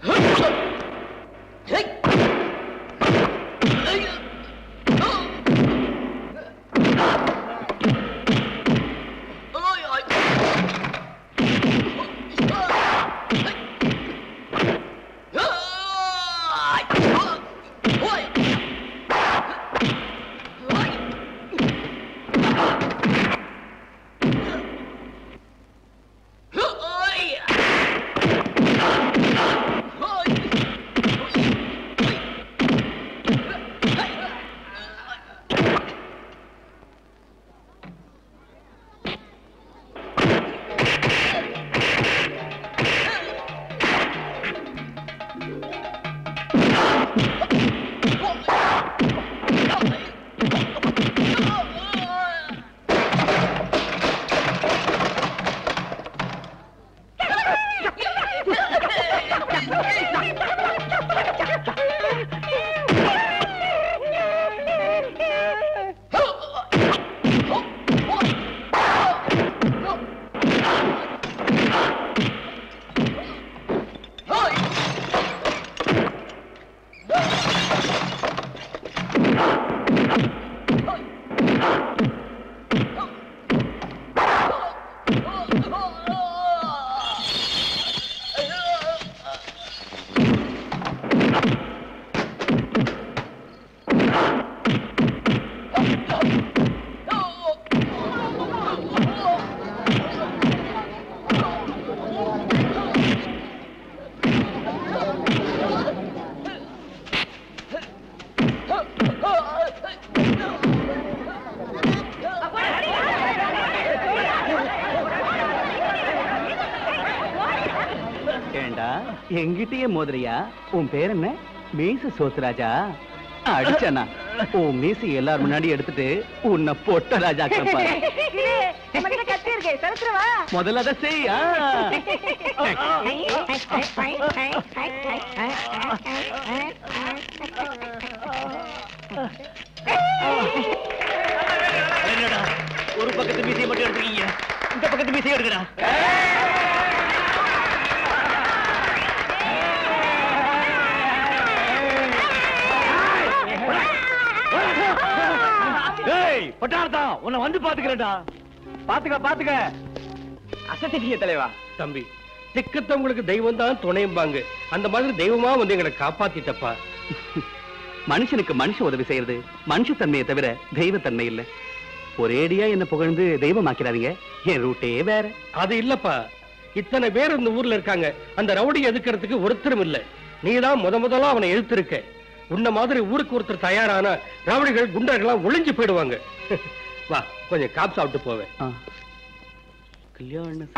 ஏண்டா எங்கிட்டயே மோதிரியா உன் பேர் என்ன மீச சோத்துராஜா அடிச்சனா உன் மீசை எல்லாரும் முன்னாடி எடுத்துட்டு உன்னை பொட்ட ராஜா நம்மகிட்ட கத்தி இருக்கு சரத்துருவா முதல்ல அதை செய் ஆ. என்னடா ஒரு பக்கத்து மீசையை மட்டும் எடுத்துக்கீங்க இந்த பக்கத்து மீசையை எடுக்கடா ஏய் பட்டார்த்தா உன்னை வந்து பாத்துக்கிறேன்டா பாத்துக்க பாத்துக்க அசத்திட்டீங்க தலைவா தம்பி திக்கத்தவங்களுக்கு தெய்வம் தான் துணையும்பாங்க அந்த மாதிரி தெய்வமா வந்து எங்களை காப்பாத்திட்டப்பா மனுஷனுக்கு மனுஷ உதவி செய்யறது மனுஷத்தன்மையை தவிர தெய்வத்தன்மை இல்ல ஒரேடியா என்ன புகழ்ந்து தெய்வமாக்கிறாதீங்க என் ரூட்டே வேற அது இல்லப்பா இத்தனை பேர் இந்த ஊர்ல இருக்காங்க அந்த ரவுடி எதுக்கிறதுக்கு ஒருத்தரும் இல்ல நீதான் முத முதலா அவனை எதிர்த்திருக்க உன்ன மாதிரி ஊருக்கு ஒருத்தர் தயாரான ரவுடிகள் குண்டர்கள்லாம் ஒளிஞ்சு போயிடுவாங்க வா கொஞ்சம் காப் சாப்பிட்டு போவேன் கல்யாண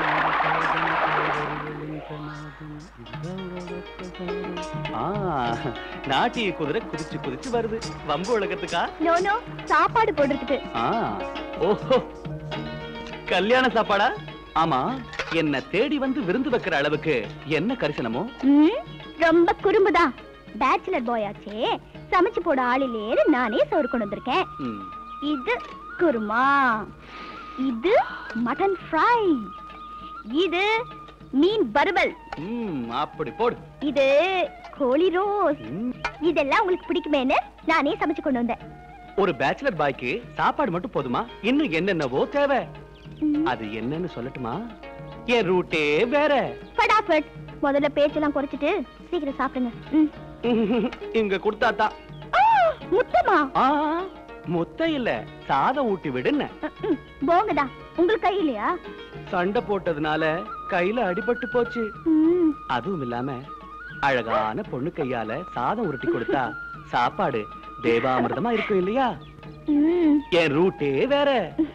நாட்டிய குதிரை குதிச்சு குதிச்சு வருது வம்பு உலகத்துக்கா நோ நோ சாப்பாடு போடுறதுக்கு ஆ, ஓஹோ கல்யாண சாப்பாடா ஆமா என்ன தேடி வந்து விருந்து வைக்கிற அளவுக்கு என்ன கரிசனமோ ம், ரொம்ப குறும்புதான் பேச்சுலர் பாய் ஆச்சே சமைச்சு போட ஆள் இல்லையேன்னு நானே சோறு கொண்டு வந்திருக்கேன் ம். இது குருமா இது மட்டன் ஃப்ரை இது மீன் வறுவல் ம், அப்படி போடு இது கோழி ரோஸ் இதெல்லாம் உங்களுக்கு பிடிக்குமேன்னு நானே சமைச்சு கொண்டு வந்தேன் ஒரு பேச்சுலர் பாய்க்கு சாப்பாடு மட்டும் போதுமா இன்னும் என்னென்னவோ தேவை அது என்னன்னு சொல்லட்டுமா என் ரூட்டே வேற ஃபடாஃபட் முதல்ல பேச்செல்லாம் குறைச்சிட்டு சீக்கிரம் சாப்பிடுங்க ம். இங்க கொடுத்தாத்தா ஆ, முத்தமா ஆ, முத்த இல்ல சாதம் ஊட்டி விடுன்னு ம், போங்கடா உங்களுக்கு கை இல்லையா சண்டை போட்டதுனால கையில அடிபட்டு போச்சு ம், அதுவும் இல்லாம அழகான பொண்ணு கையால சாதம் உருட்டி கொடுத்தா சாப்பாடு தேவாமிர்தமா இருக்கும் இல்லையா ம். என் ரூட்டே வேற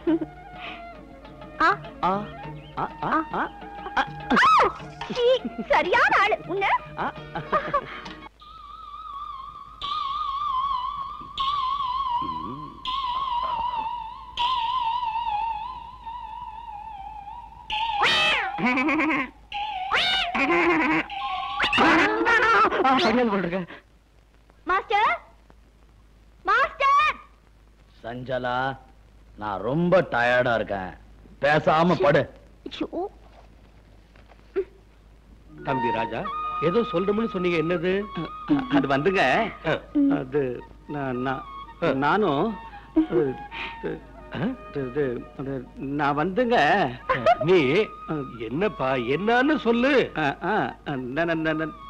ஆ, ஆ, ஆ, ஆ, ஆ, ஆ, சீ, சரியான ஆளு உன்ன ஆ. மாஸ்டர் மாஸ்டர் சஞ்சலா நான் ரொம்ப டயர்டா இருக்கேன் பேசாம படு ஐயோ, தம்பி ராஜா ஏதோ சொல்றோம்னு சொன்னீங்க என்னது அது வந்துங்க அது நான் நான்- நானும் அது, இது, இது, அது, நான் வந்துங்க நீ என்னப்பா என்னன்னு சொல்லு ஆ, ஆ, ந- ந- ந- ந-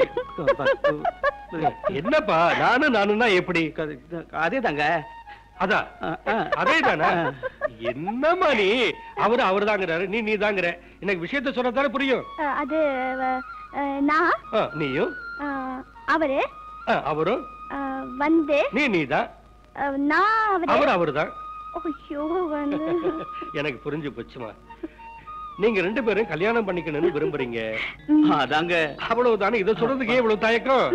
என்னப்பா நானும் நானும்னா எப்படி அதே தாங்க அதான் அதே தானே என்னம்மா நீ அவரு அவர் தாங்கிறாரு நீ நீ தாங்கிற எனக்கு விஷயத்த சொன்னதானே புரியும் அ, அது அ, அ, நான் ஆ, நீயும் அ, அவரு ஆ, அவரும் அ, வந்து நீ நீதான் அ, நான் அவர் அவரு அவர்தான் ஐயோ வந்து எனக்கு புரிஞ்சு போச்சுமா நீங்க ரெண்டு பேரும் கல்யாணம் பண்ணிக்கணும்னு விரும்புறீங்க அதாங்க அவ்வளவுதானே இதை சொல்றதுக்கே இவ்வளவு தயக்கம்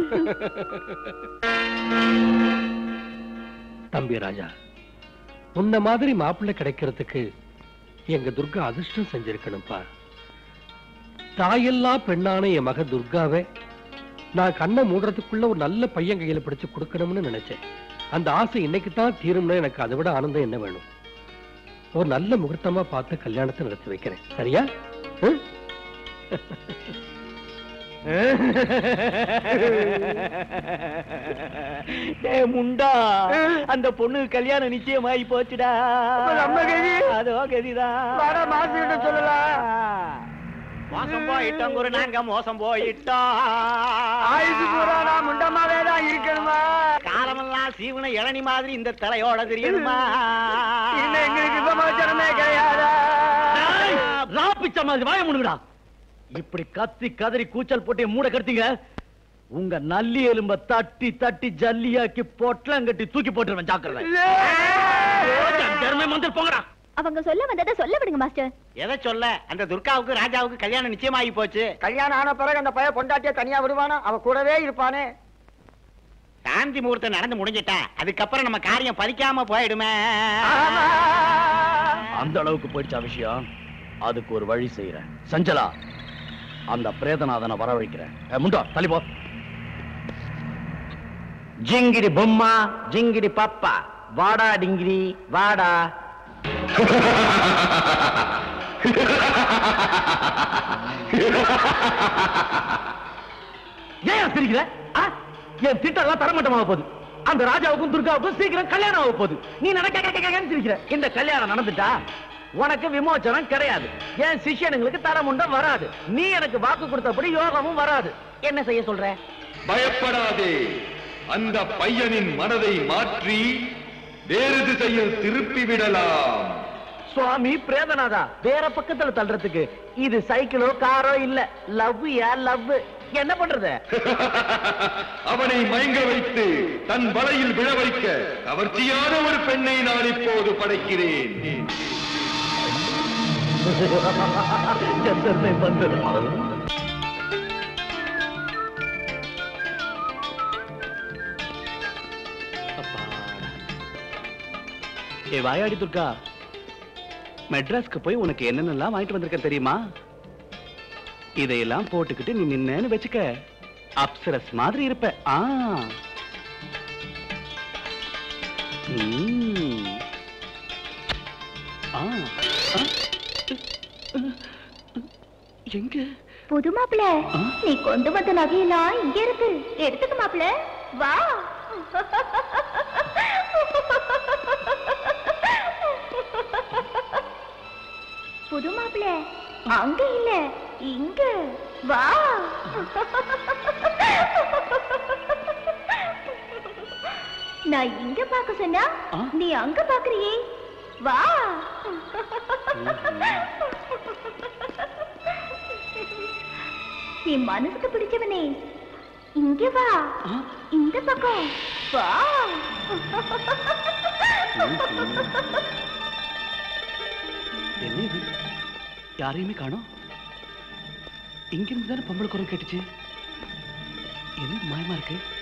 தம்பி ராஜா உன்ன மாதிரி மாப்பிள்ளை கிடைக்கிறதுக்கு எங்க துர்கா அதிர்ஷ்டம் செஞ்சிருக்கணும்ப்பா தாயெல்லா பெண்ணான என் மக துர்காவை நான் கண்ணை மூடுறதுக்குள்ள ஒரு நல்ல பையன் கையில பிடிச்சு கொடுக்கணும்னு நினைச்சேன் அந்த ஆசை இன்னைக்கு தான் தீரும்னா எனக்கு அதை விட ஆனந்தம் என்ன வேணும் ஒரு நல்ல முகூர்த்தமா பார்த்து கல்யாணத்தை நடத்தி வைக்கிறேன் சரியா ம்? டேய் முண்டா அந்த பொண்ணு கல்யாணம் நிச்சயமாயி போச்சுடா நம்ம கதி? அதோ கதிதான் வர மாசிட்ட சொல்லலாம் மோசம் போயிட்டோம் குரு நாங்க மோசம் போயிட்டோம் ஆயுசு பூரா நான் முண்டமாவே தான் இருக்கணுமா காலமெல்லாம் சீவன இளநி மாதிரி இந்த தலையோட தெரியணுமா இன்னும் எங்களுக்கு சமாச்சாரமே கிடையாதா ராப்பிச்ச மாதிரி வாய முடுங்கடா இப்படி கத்தி கதறி கூச்சல் போட்டு மூட கடுத்தீங்க உங்க நல்லி எலும்ப தட்டி தட்டி ஜல்லியாக்கி பொட்டலங்கட்டி தூக்கி போட்டுருவேன் ஜாக்கிரதை தர்மே மந்திர போங்கடா அவங்க சொல்ல வந்ததை சொல்ல விடுங்க மாஸ்டர் எதை சொல்ல அந்த துர்காவுக்கு ராஜாவுக்கு கல்யாணம் நிச்சயமாகி போச்சு கல்யாணம் ஆன பிறகு அந்த பையன் பொண்டாட்டிய தனியா விடுவானா அவ கூடவே இருப்பானே சாந்தி முகூர்த்தம் நடந்து முடிஞ்சிட்டா அதுக்கப்புறம் நம்ம காரியம் பலிக்காம போயிடுமே அந்த அளவுக்கு போயிடுச்சா விஷயம் அதுக்கு ஒரு வழி செய்யறேன் சஞ்சலா அந்த பிரேதநாதனை வரவழைக்கிறேன் ஏ, முண்டா தள்ளி போ ஜிங்கிடி பொம்மா ஜிங்கிடி பப்பா வாடா டிங்கிரி வாடா ஏன் சிரிக்கிற ஆ? என் திட்டம் தரமட்டமாக போகுது அந்த ராஜாவுக்கும் துர்காவுக்கும் சீக்கிரம் கல்யாணம் ஆக போகுது நீ நடக்க சிரிக்கிற இந்த கல்யாணம் நடந்துட்டா உனக்கு விமோச்சனம் கிடையாது என் சிஷ்யனுங்களுக்கு தரமுண்டம் வராது நீ எனக்கு வாக்கு கொடுத்தபடி யோகமும் வராது என்ன செய்ய சொல்ற பயப்படாதே அந்த பையனின் மனதை மாற்றி வேறு திசையில் திருப்பி விடலாம் சுவாமி பிரேதநாதா வேற பக்கத்துல தள்ளுறதுக்கு இது சைக்கிளோ காரோ இல்ல லவ் யா லவ் என்ன பண்றது அவனை மயங்க வைத்து தன் வலையில் விழ வைக்க கவர்ச்சியான ஒரு பெண்ணை நான் இப்போது படைக்கிறேன் சந்தர்ப்பம் வந்தது ஏ வாயாடி துர்கா மெட்ராஸ்க்கு போய் உனக்கு என்னென்னலாம் வாங்கிட்டு வந்திருக்கேன் தெரியுமா இதையெல்லாம் போட்டுக்கிட்டு நீ நின்னேன்னு வச்சுக்க அப்சரஸ் மாதிரி இருப்ப ஆ ம். ஆ. ஆ. எங்க புது மாப்பிள நீ கொண்டு வந்த நகையெல்லாம் இங்க இருக்கு எடுத்துக்க மாப்பிள வா புது மாப்பிள அங்க இல்ல இங்க வா நான் இங்க பார்க்க சொன்னா நீ அங்க பாக்குறியே வா என் மனசுக்கு பிடிச்சவனே இங்க வா இந்த பக்கம் வா என்ன இது யாரையுமே காணோம் இங்கிருந்து தானே பொம்பளை குரல் கேட்டுச்சு என்ன மாயமா இருக்கு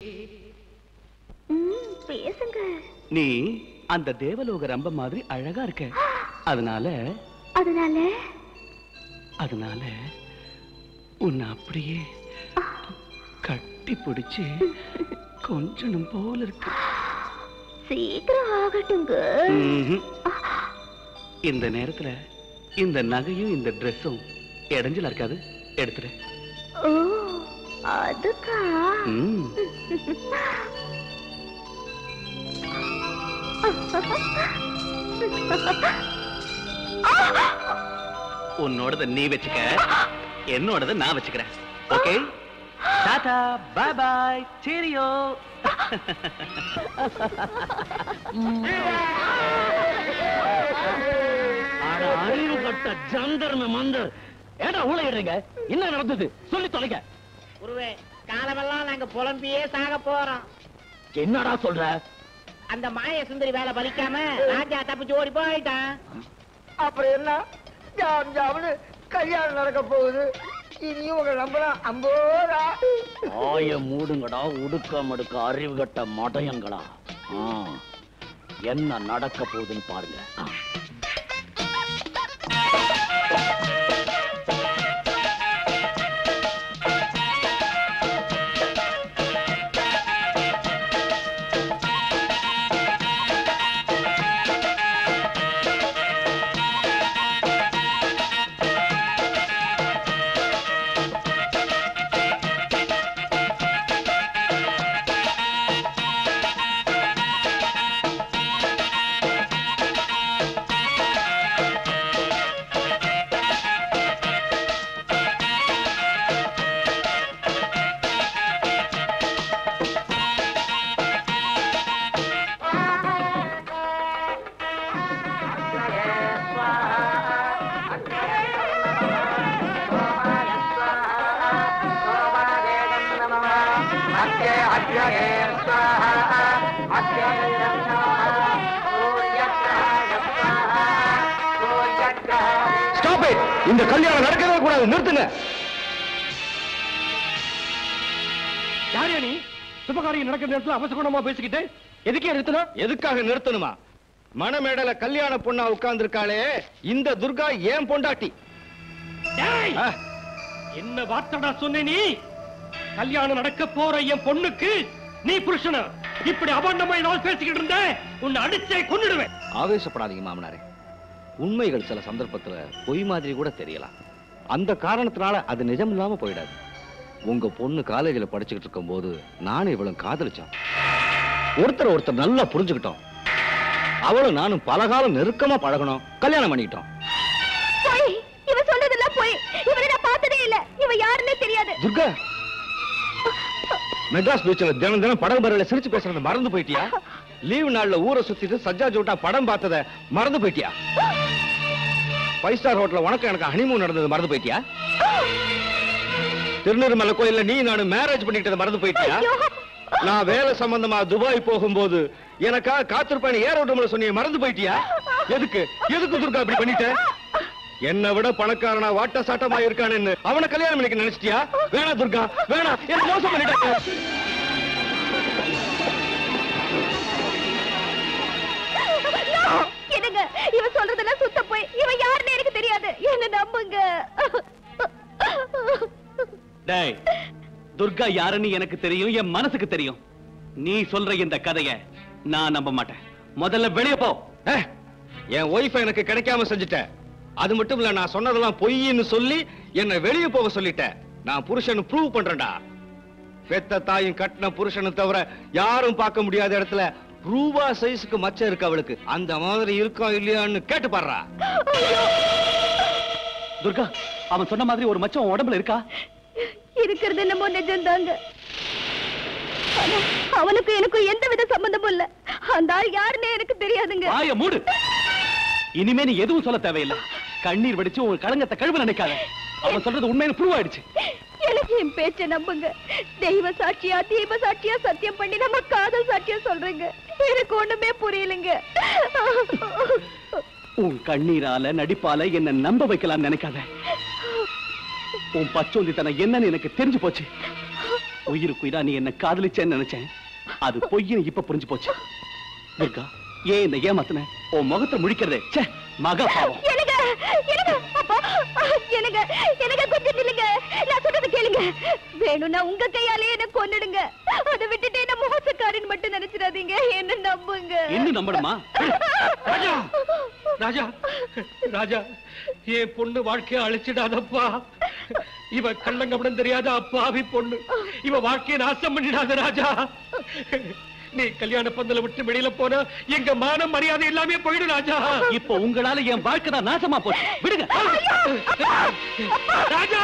ம், பேசுங்க நீ அந்த தேவலோக ரம்ப மாதிரி அழகா இருக்க அதனால அதனால அதனால உன்னை அப்படியே கட்டி பிடிச்சு கொஞ்சணும் போல இருக்கு சீக்கிரம் ஆகட்டுங்க ம்ஹும். இந்த நேரத்துல இந்த நகையும் இந்த ட்ரெஸ்ஸும் இடைஞ்சலா இருக்காது எடுத்துரு ஓ அதுக்கா ம். உன்னோடத நீ வச்சுக்க என்னோடத நான் வச்சுக்கிறேன் okay tata bye bye cheerio அட அறிவு கட்ட ஜந்தர்ம மந்த ஏடா ஊழையிடுறீங்க என்ன நடந்தது சொல்லி தொலைங்க குருவே காலமெல்லாம் நாங்க புலம்பியே சாக போறோம் என்னடா சொல்ற அந்த மாய சுந்தரி வேலை பலிக்காம ராஜா தப்பிச்சு ஓடி போயிட்டான் அப்புறம் என்ன ஜாம் ஜாம்னு கல்யாணம் நடக்க போகுது இனியும் உங்க நம்பலாம் அம்போரா ஆய மூடுங்கடா உடுக்க மடுக்க அறிவு கட்ட மடையங்களா ஆ, என்ன நடக்க போகுதுன்னு பாருங்க ஆ. ஸ்டாப் இட் இந்த கல்யாணம் நடக்கவே கூடாது நிறுத்துங்க யார் நீ சுபகாரியம் நடக்கிற நேரத்துல அவசகுணமா பேசிக்கிட்டு எதுக்கே நிறுத்தணும் எதுக்காக நிறுத்தணுமா மணமேடல கல்யாண பொண்ணா உட்கார்ந்திருக்காளே இந்த துர்கா ஏன் பொண்டாட்டி டேய்! என்ன வார்த்தடா சொன்ன நீ கல்யாணம் நடக்க போற என் பொண்ணுக்கு நீ புருஷனா இப்படி அபாண்டமா ஏதாவது பேசிக்கிட்டு இருந்த உன்னை அடிச்சே கொன்னுடுவேன் ஆவேசப்படாதீங்க மாமனாரே உண்மைகள் சில சந்தர்ப்பத்துல பொய் மாதிரி கூட தெரியலாம் அந்த காரணத்தினால அது நிஜம் இல்லாம போயிடாது உங்க பொண்ணு காலேஜில் படிச்சுக்கிட்டு இருக்கும்போது நானும் இவளும் காதலிச்சோம் ஒருத்தர் ஒருத்தர் நல்லா புரிஞ்சுக்கிட்டோம் அவளும் நானும் பலகாலம் நெருக்கமா பழகணும் கல்யாணம் பண்ணிக்கிட்டோம் போய் இவ சொன்னதெல்லாம் போய் இவனை நான் பார்த்ததே இல்ல இவ யாருன்னே தெரியாது துர்கா மெட்ராஸ் பீச்சில் தினம் தினம் படம் பரவல சிரிச்சு பேசுறத மறந்து போயிட்டியா லீவு நாள்ல ஊரை சுத்திட்டு சஜ்ஜா ஜோட்டா படம் பார்த்தத மறந்து போயிட்டியா ஃபைவ் ஸ்டார் ஹோட்டல்ல உனக்கு எனக்கு ஹனிமூன் நடந்தது மறந்து போயிட்டியா திருநெல்வேலி கோயில்ல நீ நானும் மேரேஜ் பண்ணிக்கிட்டத மறந்து போயிட்டியா நான் வேலை சம்பந்தமா துபாய் போகும்போது எனக்கா காத்திருப்பானு ஏர் ஓட்டம்ல சொன்னிய மறந்து போயிட்டியா எதுக்கு எதுக்கு துர்கா இப்படி பண்ணிட்ட என்னை விட பணக்காரனா வாட்ட சாட்டமா இருக்கானேன்னு அவனை கல்யாணம் பண்ணிக்க நினைச்சிட்டியா வேணா துர்கா வேணா எனக்கு மோசம் பண்ணிட்டாங்க என்னங்க இவ சொல்றதெல்லாம் சுத்த போய் இவ யாருன்னு எனக்கு தெரியாது என்ன நம்புங்க டேய் துர்கா யாருன்னு எனக்கு தெரியும் என் மனசுக்கு தெரியும் நீ சொல்ற இந்த கதைய நான் நம்ப மாட்டேன் முதல்ல வெளியே போ ஏ, என் ஒய்ஃப் எனக்கு கிடைக்காம செஞ்சுட்ட அது மட்டும் இல்ல நான் சொன்னதெல்லாம் பொய்ன்னு சொல்லி என்னை வெளியே போக சொல்லிட்ட நான் புருஷன் ப்ரூவ் பண்றேன்டா பெத்த தாயும் கட்டின புருஷனும் தவிர யாரும் பார்க்க முடியாத இடத்துல ரூபா சைஸுக்கு மச்சம் இருக்கு அவளுக்கு அந்த மாதிரி இருக்கா இல்லையான்னு கேட்டு பாடுறா துர்கா அவன் சொன்ன மாதிரி ஒரு மச்சம் உன் உடம்புல இருக்கா இருக்கிறது என்னமோ நிஜம்தாங்க ஆனா, அவனுக்கு எனக்கும் எந்த வித சம்பந்தமும் இல்ல அந்த ஆள் யாருன்னே எனக்கு தெரியாதுங்க வாய மூடு இனிமே நீ எதுவும் சொல்ல தேவையில்லை கண்ணீர் வடிச்சு உன் களங்கத்தை கழுவ நினைக்காத அவன் சொல்றது உண்மைன்னு ப்ரூவ் ஆயிடுச்சு எனக்கு என் பேச்ச நம்புங்க தெய்வ சாட்சியா தீப சாட்சியா சத்தியம் பண்ணி நம்ம காதல் சாட்சியா சொல்றேங்க எனக்கு ஒண்ணுமே புரியலங்க உன் கண்ணீரால நடிப்பால என்ன நம்ப வைக்கலாம் நினைக்காத உன் பச்சோந்தித்தனம் என்னன்னு எனக்கு தெரிஞ்சு போச்சு உயிருக்கு உயிரா நீ என்ன காதலிச்சேன்னு நினைச்சேன் அது பொய்ன்னு இப்ப புரிஞ்சு போச்சு துர்கா ஏன் இந்த ஏமாத்துன உன் முகத்தை முழிக்கிறதே ச்சே மகா பாவம் எனக்கு எனக்கு அப்பா எனக்கு எனக்கு கொஞ்சம் நில்லுங்க நான் சொல்றது கேளுங்க வேணும்னா உங்க கையாலே என்ன கொன்னுடுங்க அதை விட்டுட்டு என்ன மோசக்காரன் மட்டும் நினைச்சிடாதீங்க என்ன நம்புங்க என்ன நம்பணுமா ராஜா ராஜா ராஜா என் பொண்ணு வாழ்க்கைய அழிச்சிடாதப்பா இவ கள்ளங்கப்படம் தெரியாத அப்பாவி பொண்ணு இவ வாழ்க்கையை நாசம் பண்ணிடாத ராஜா நீ கல்யாண பந்தல விட்டு வெளியில போனா எங்க மானம் மரியாதை எல்லாமே போயிடும் ராஜா இப்போ உங்களால என் வாழ்க்கை தான் நாசமா போச்சு விடுங்க ராஜா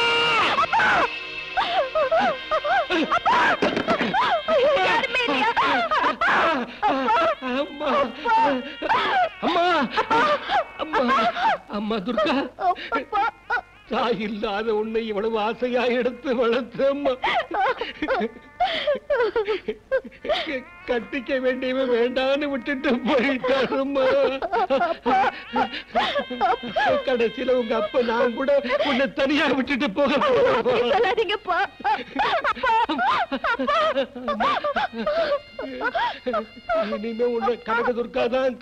யாருமே இல்லையா அம்மா அம்மா அம்மா அம்மா துர்கா தாய் இல்லாத உன்னை இவ்வளவு ஆசையா எடுத்து வளர்த்த அம்மா கட்டிக்க வேண்டியவன் வேண்டான்னு விட்டுட்டு போயிட்டாரும்மா கடைசியில உங்க அப்பா நான் கூட உன்னை தனியா விட்டுட்டு போக அப்படி சொல்லாதீங்கப்பா இனிமே உன்னை கனக துர்கா தான்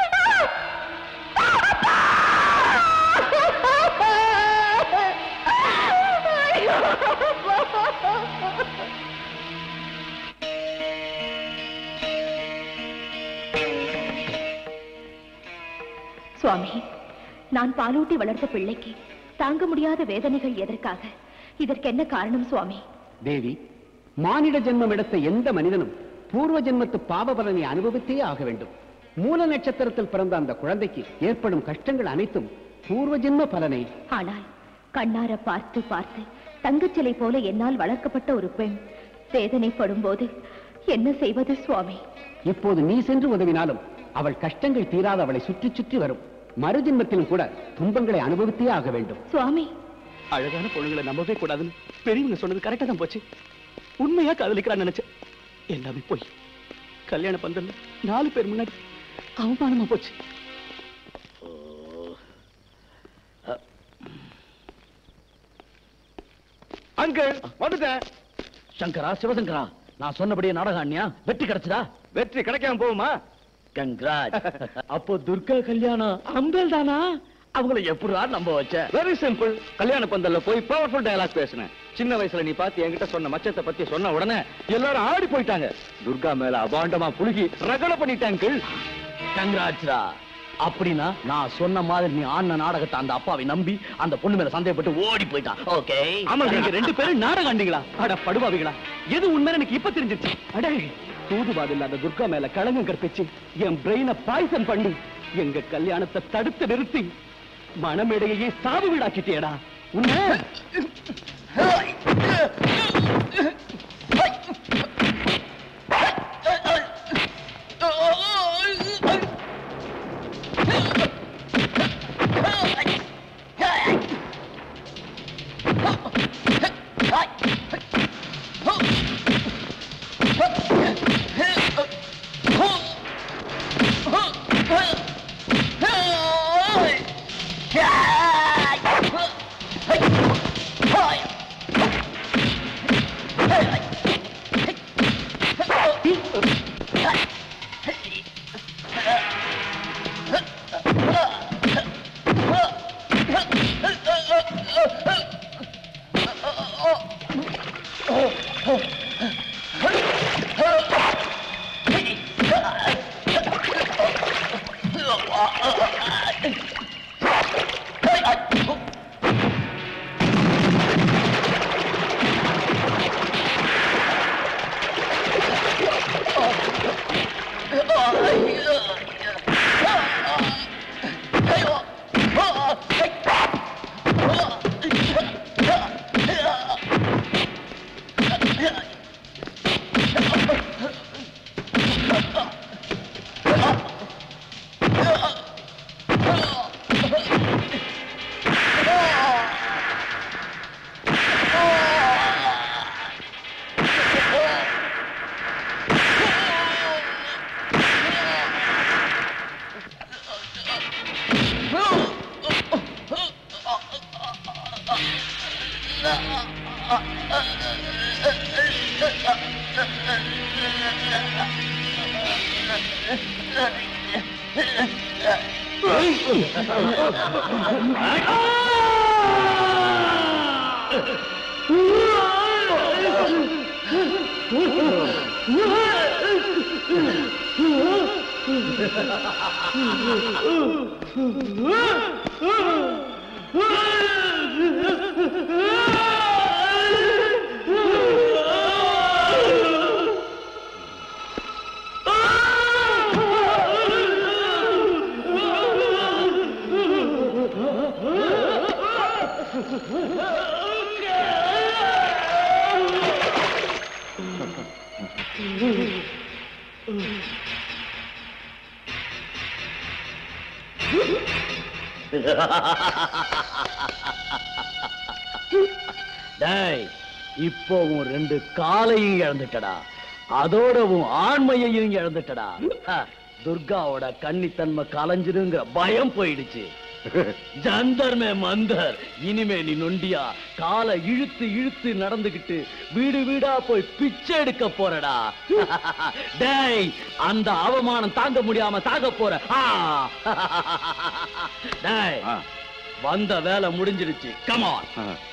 சுவாமி நான் பாலூட்டி வளர்த்த பிள்ளைக்கு தாங்க முடியாத வேதனைகள் எதற்காக இதற்கு என்ன காரணம் சுவாமி தேவி மானிட ஜென்மம் எடுத்த எந்த மனிதனும் பூர்வ ஜென்மத்து பாவ பலனை அனுபவித்தே ஆக வேண்டும் மூல நட்சத்திரத்தில் பிறந்த அந்த குழந்தைக்கு ஏற்படும் கஷ்டங்கள் அனைத்தும் பூர்வ ஜென்ம பலனை ஆனால் கண்ணார பார்த்து பார்த்து தங்கச்சிலை போல என்னால் வளர்க்கப்பட்ட ஒரு பெண் வேதனைப்படும் போது என்ன செய்வது சுவாமி இப்போது நீ சென்று உதவினாலும் அவள் கஷ்டங்கள் தீராத அவளை சுற்றி சுற்றி வரும் மறுஜென்மத்திலும் கூட துன்பங்களை அனுபவித்தே ஆக வேண்டும் சுவாமி அழகான பொண்ணுங்களை நம்பவே கூடாதுன்னு பெரியவங்க சொன்னது கரெக்டா தான் போச்சு உண்மையா காதலிக்கிறான்னு நினைச்சேன் எல்லாமே போய் கல்யாண பந்தல்ல நாலு பேர் முன்னாடி அவமானமா போச்சு அங்கிள் வந்துட்டேன் சங்கரா சிவசங்கரா நான் சொன்னபடியே நாடகம் அண்ணியா வெற்றி கிடைச்சதா வெற்றி கிடைக்காம போகுமா கங்க்ராட் அப்போ துர்கா கல்யாணம் அம்பேல் தானா அவங்கள எப்படா நம்ப வச்ச வெரி சிம்பிள் கல்யாண பந்தல்ல போய் பவர்ஃபுல் டயலாக் பேசினேன் சின்ன வயசுல நீ பார்த்து என்கிட்ட சொன்ன மச்சத்தை பத்தி சொன்ன உடனே எல்லாரும் ஆடி போயிட்டாங்க துர்கா மேல அபாண்டமா புழுகி ரகட பண்ணிட்டாங்க கங்க்ராட்ஸ்ரா அப்படின்னா நான் சொன்ன மாதிரி நீ ஆடின நாடகத்தை அந்த அப்பாவை நம்பி அந்த பொண்ணு மேல சந்தேகப்பட்டு ஓடி போயிட்டான் ஓகே ஆமா நீங்க ரெண்டு பேரும் நாடகம் ஆண்டீங்களா அட படுபாவிகளா எது உண்மைன்னு எனக்கு இப்ப தெரிஞ்சிருச்சு அட தூதுவாது இல்லாத துர்கா மேல களங்கம் கற்பிச்சு என் பிரெயினை பாய்சன் பண்ணி எங்க கல்யாணத்தை தடுத்து நிறுத்தி மணமேடையே சாவு வீடாக்கிட்டேடா உன்னை Uh, uh, uh, uh, uh, uh, டேய் இப்போ உன் ரெண்டு காலையும் இழந்துட்டடா அதோட உன் ஆண்மையையும் இழந்துட்டடா ஹ, துர்காவோட கன்னித்தன்மை கலைஞ்சிருங்கிற பயம் போயிடுச்சு ஜந்தர்மே மந்தர் இனிமே நீ நொண்டியா காலை இழுத்து இழுத்து நடந்துகிட்டு வீடு வீடா போய் பிச்சை எடுக்க போறடா டேய் அந்த அவமானம் தாங்க முடியாம தாங்க போற ஆ. டேய் வந்த வேலை முடிஞ்சிடுச்சு கமான்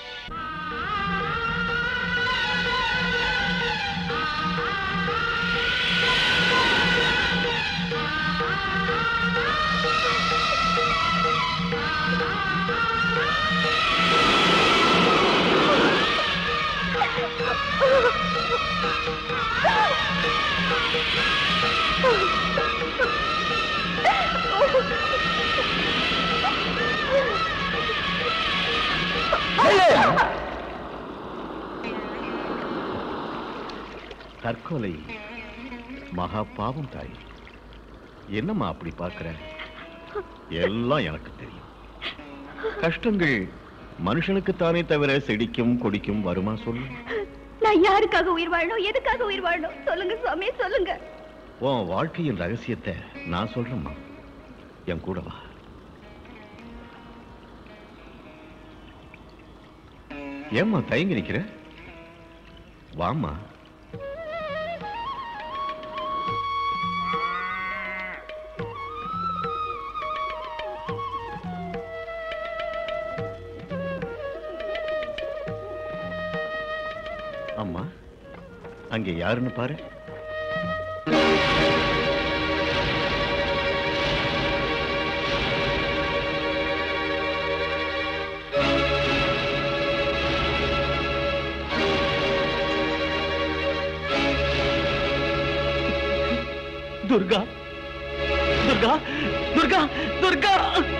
தற்கொலை மகா பாவம் தாய் என்னம்மா அப்படி பார்க்கிற எல்லாம் எனக்கு தெரியும் கஷ்டங்கள் மனுஷனுக்குத்தானே தவிர செடிக்கும் கொடிக்கும் வருமா சொல்லு நான் யாருக்காக உயிர் வாழணும் எதுக்காக உயிர் வாழணும் சொல்லுங்க சுவாமி சொல்லுங்க உன் வாழ்க்கையின் ரகசியத்தை நான் சொல்றேம்மா என் கூட வா ஏம்மா தயங்கி நிக்கிற வாம்மா அம்மா அங்கே யாருன்னு பாரு துர்கா துர்கா துர்கா துர்கா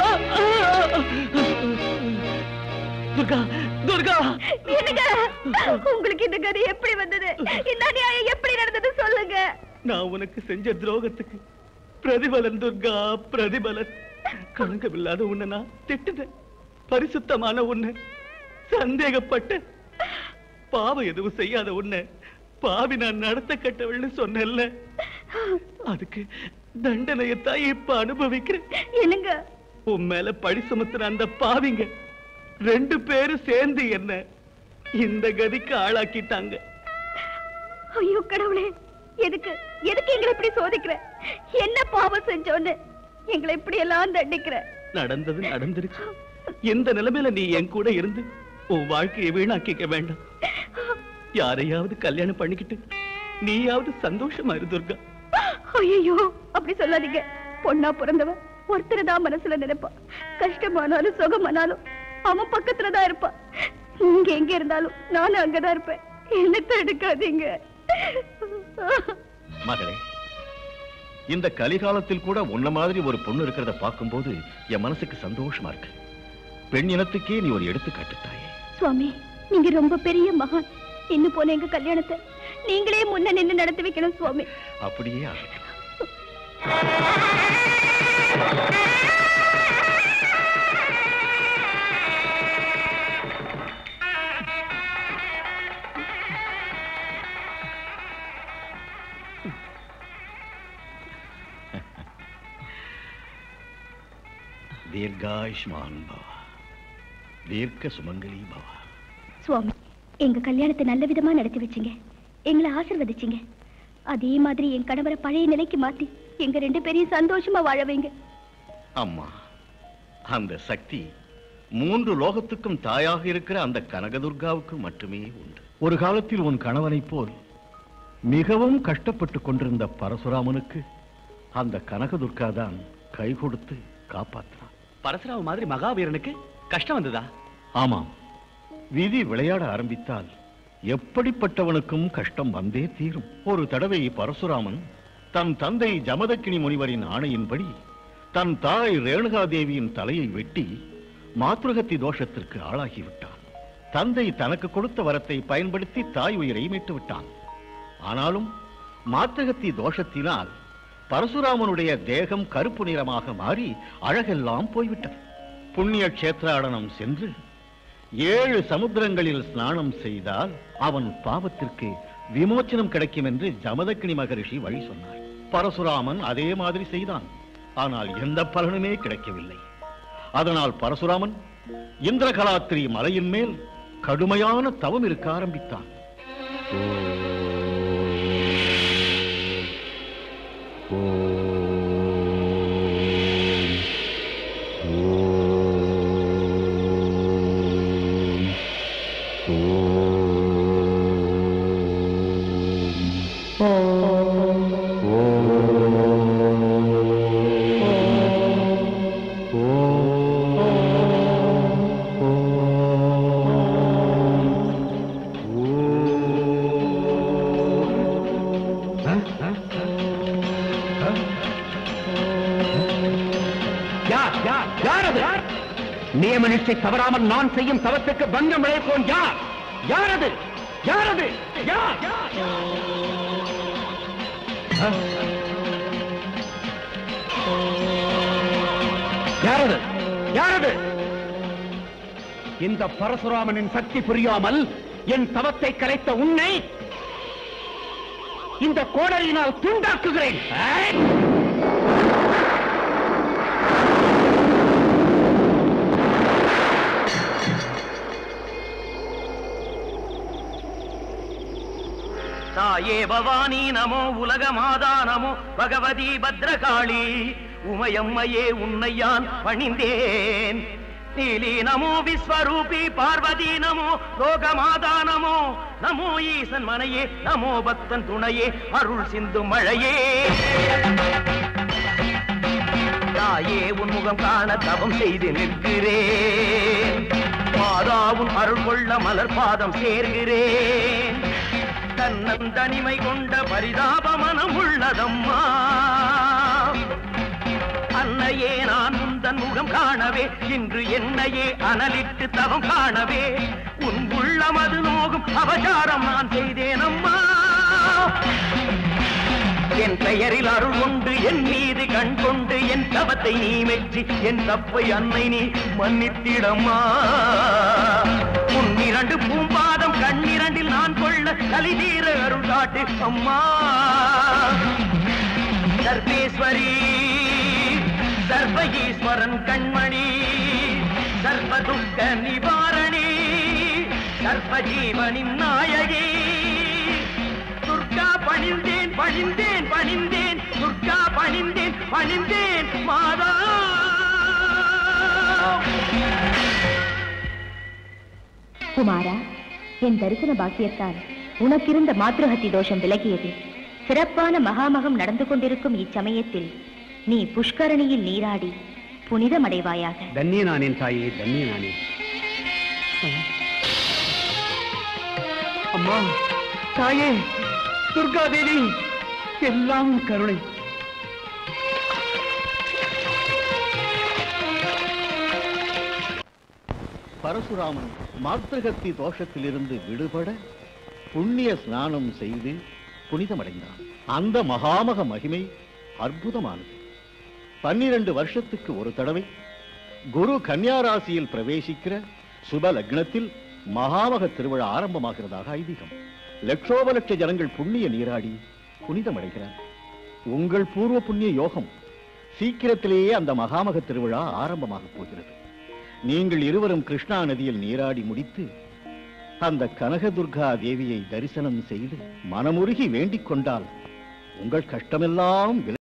துர்கா துர்கா என்னங்க உங்களுக்கு இந்த கதை எப்படி வந்தது இந்த நியாயம் எப்படி நடந்தது சொல்லுங்க நான் உனக்கு செஞ்ச துரோகத்துக்கு பிரதிபலன் துர்கா பிரதிபலன் கலங்கமில்லாத உன்னை நான் திட்டுதேன் பரிசுத்தமான உன்னை சந்தேகப்பட்டு பாவம் எதுவும் செய்யாத உன்னை பாவி நான் நடத்த கட்டவள்னு சொன்னேன்ல அதுக்கு தண்டனையத்தான் இப்ப அனுபவிக்கிறேன் என்னங்க உன் மேல பழி சுமத்துற அந்த பாவிங்க ரெண்டு பேரும் சேர்ந்து என்ன இந்த கதிக்கு ஆளாக்கிட்டாங்க ஐயோ கடவுளே எதுக்கு எதுக்கு எங்களை இப்படி சோதிக்கிற என்ன பாவம் செஞ்சோன்னு எங்களை இப்படி எல்லாம் தண்டிக்கிற நடந்தது நடந்துருச்சு எந்த நிலைமையில நீ என் கூட இருந்து உன் வாழ்க்கையை வீணாக்கிக்க வேண்டாம் யாரையாவது கல்யாணம் பண்ணிக்கிட்டு நீயாவது சந்தோஷமா இரு துர்கா ஐயோ அப்படி சொல்லாதீங்க பொண்ணா பிறந்தவன் ஒருத்தர் தான் மனசுல நினைப்பான் கஷ்டமானாலும் சுகமானாலும் அவன் பக்கத்துல தான் இருப்பான் நீங்க எங்க இருந்தாலும் நானும் அங்கதான் இருப்பேன் என்ன தடுக்காதீங்க மகளே இந்த கலிகாலத்தில் கூட உன்ன மாதிரி ஒரு பொண்ணு இருக்கிறத பார்க்கும்போது என் மனசுக்கு சந்தோஷமா இருக்கு பெண் இனத்துக்கே நீ ஒரு எடுத்துக்காட்டு தாயே சுவாமி நீங்க ரொம்ப பெரிய மகான் இன்னும் போன எங்க கல்யாணத்தை நீங்களே முன்ன நின்னு நடத்தி வைக்கணும் சுவாமி அப்படியே ஆகட்டும் தீர்காயுஷ்மான் பவா தீர்க்க சுமங்கலி பவா சுவாமி எங்க கல்யாணத்தை நல்ல விதமா நடத்தி வச்சீங்க எங்களை ஆசிர்வதிச்சீங்க அதே மாதிரி என் கணவரை பழைய நிலைக்கு மாத்தி எங்க ரெண்டு பேரையும் சந்தோஷமா வாழ வைங்க அம்மா அந்த சக்தி மூன்று லோகத்துக்கும் தாயாக இருக்கிற அந்த கனகதுர்காவுக்கு மட்டுமே உண்டு ஒரு காலத்தில் உன் கணவனைப் போல் மிகவும் கஷ்டப்பட்டு கொண்டிருந்த பரசுராமனுக்கு அந்த கனகதுர்கா தான் கை கொடுத்து காப்பாற்றினான் பரசுராம மாதிரி மகாவீரனுக்கு கஷ்டம் வந்ததா ஆமாம் விதி விளையாட ஆரம்பித்தால் எப்படிப்பட்டவனுக்கும் கஷ்டம் வந்தே தீரும் ஒரு தடவை பரசுராமன் தன் தந்தை ஜமதக்கினி முனிவரின் ஆணையின்படி தன் தாய் ரேணுகாதேவியின் தலையை வெட்டி மாத்ருகத்தி தோஷத்திற்கு ஆளாகிவிட்டான் தந்தை தனக்கு கொடுத்த வரத்தை பயன்படுத்தி தாய் உயிரை மீட்டு விட்டான் ஆனாலும் மாத்ருகத்தி தோஷத்தினால் பரசுராமனுடைய தேகம் கருப்பு நிறமாக மாறி அழகெல்லாம் போய்விட்டது புண்ணிய கஷேத்ராடனம் சென்று ஏழு சமுத்திரங்களில் ஸ்நானம் செய்தால் அவன் பாவத்திற்கு விமோச்சனம் கிடைக்கும் என்று ஜமதக்கினி மகரிஷி வழி சொன்னார் பரசுராமன் அதே மாதிரி செய்தான் ஆனால் எந்த பலனுமே கிடைக்கவில்லை அதனால் பரசுராமன் இந்திரகலாத்திரி மலையின் மேல் கடுமையான தவம் இருக்க ஆரம்பித்தான் யார் யார் யார் அது நியம நிஷ்டை தவறாமல் நான் செய்யும் தவத்துக்கு பங்கம் விளைப்போம் யார் யார் அது யார் அது யார் ஆ? யார் அது யார் அது இந்த பரசுராமனின் சக்தி புரியாமல் என் தவத்தை கலைத்த உன்னை இந்த கோடலியினால் துண்டாக்குகிறேன் ஆ? தாயே பவானி நமோ உலக மாதா நமோ பகவதி பத்ரகாளி உமையம்மையே உன்னையான் பணிந்தேன் நீலி நமோ விஸ்வரூபி பார்வதி நமோ லோகமாதா நமோ நமோ ஈசன் மனையே நமோ பக்தன் துணையே அருள் சிந்து மழையே தாயே உன் முகம் காண தவம் செய்து நிற்கிறேன் மாதாவும் அருள் கொள்ள மலர் பாதம் சேர்கிறேன் தன்னன் தனிமை கொண்ட பரிதாப மனம் உள்ளதம்மா அன்னையே நான் உந்தன் முகம் காணவே இன்று என்னையே அனலிட்டு தவம் காணவே உன் உள்ளமது நோகும் அபசாரம் நான் செய்தேன் அம்மா என் பெயரில் அருள் கொண்டு என் மீது கண் கொண்டு என் தவத்தை நீ மெச்சி என் தப்பை அன்னை நீ மன்னித்திடம்மா உன் இரண்டு பூம்பாதம் கண்ணிரண்டில் நான் கொள்ள கலிதீர அருள் காட்டு அம்மா சர்வேஸ்வரி சர்வ ஈஸ்வரன் கண்மணி சர்வ துக்க நிவாரணி சர்வ ஜீவனின் நாயகி துர்கா பணிந்தேன் பணிந்தேன் பணிந்தேன் துர்கா பணிந்தேன் பணிந்தேன் மாதா குமாரா என் தரிசன பாக்கியத்தால் உனக்கிருந்த மாத்ருஹத்தி தோஷம் விலகியது சிறப்பான மகாமகம் நடந்து கொண்டிருக்கும் இச்சமயத்தில் நீ புஷ்கரணியில் நீராடி புனிதமடைவாயாக தன்யனானேன் தாயே தன்யனானேன் அம்மா தாயே துர்கா தேவி எல்லாம் உன் கருணை பரசுராமன் மாத்திரகத்தி தோஷத்திலிருந்து விடுபட புண்ணிய ஸ்நானம் செய்து புனிதமடைந்தான் அந்த மகாமக மகிமை அற்புதமானது பன்னிரண்டு வருஷத்துக்கு ஒரு தடவை குரு கன்னியா ராசியில் பிரவேசிக்கிற சுப லக்னத்தில் மகாமக திருவிழா ஆரம்பமாகிறதாக ஐதீகம் லட்சோப லட்ச ஜனங்கள் புண்ணிய நீராடி புனிதமடைகிறார் உங்கள் பூர்வ புண்ணிய யோகம் சீக்கிரத்திலேயே அந்த மகாமக திருவிழா ஆரம்பமாக போகிறது நீங்கள் இருவரும் கிருஷ்ணா நதியில் நீராடி முடித்து அந்த கனகதுர்கா தேவியை தரிசனம் செய்து மனமுருகி வேண்டிக் கொண்டால் உங்கள் கஷ்டமெல்லாம் விலை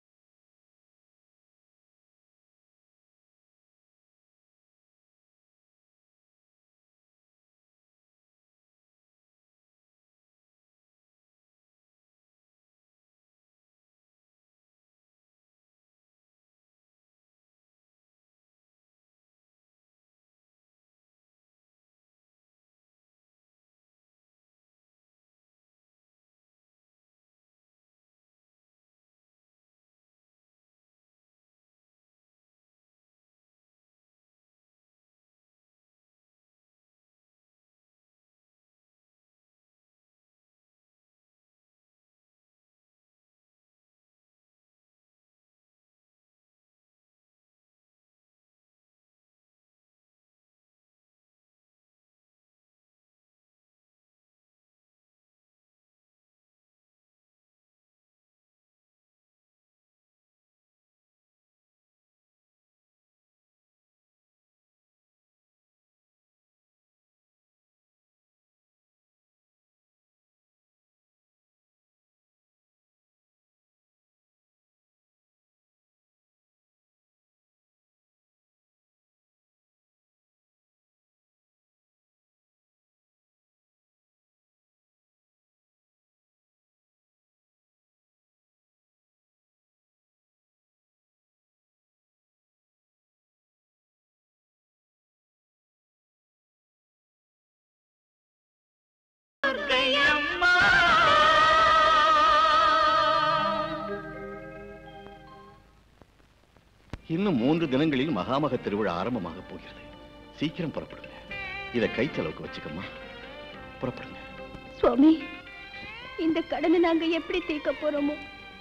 இன்னும் மூன்று தினங்களில் மகாமக திருவிழா ஆரம்பமாக போகிறது சீக்கிரம் புறப்படுங்க இதை கை செலவுக்கு வச்சுக்கம்மா புறப்படுங்க சுவாமி இந்த கடனை நாங்க எப்படி தீர்க்க போறோமோ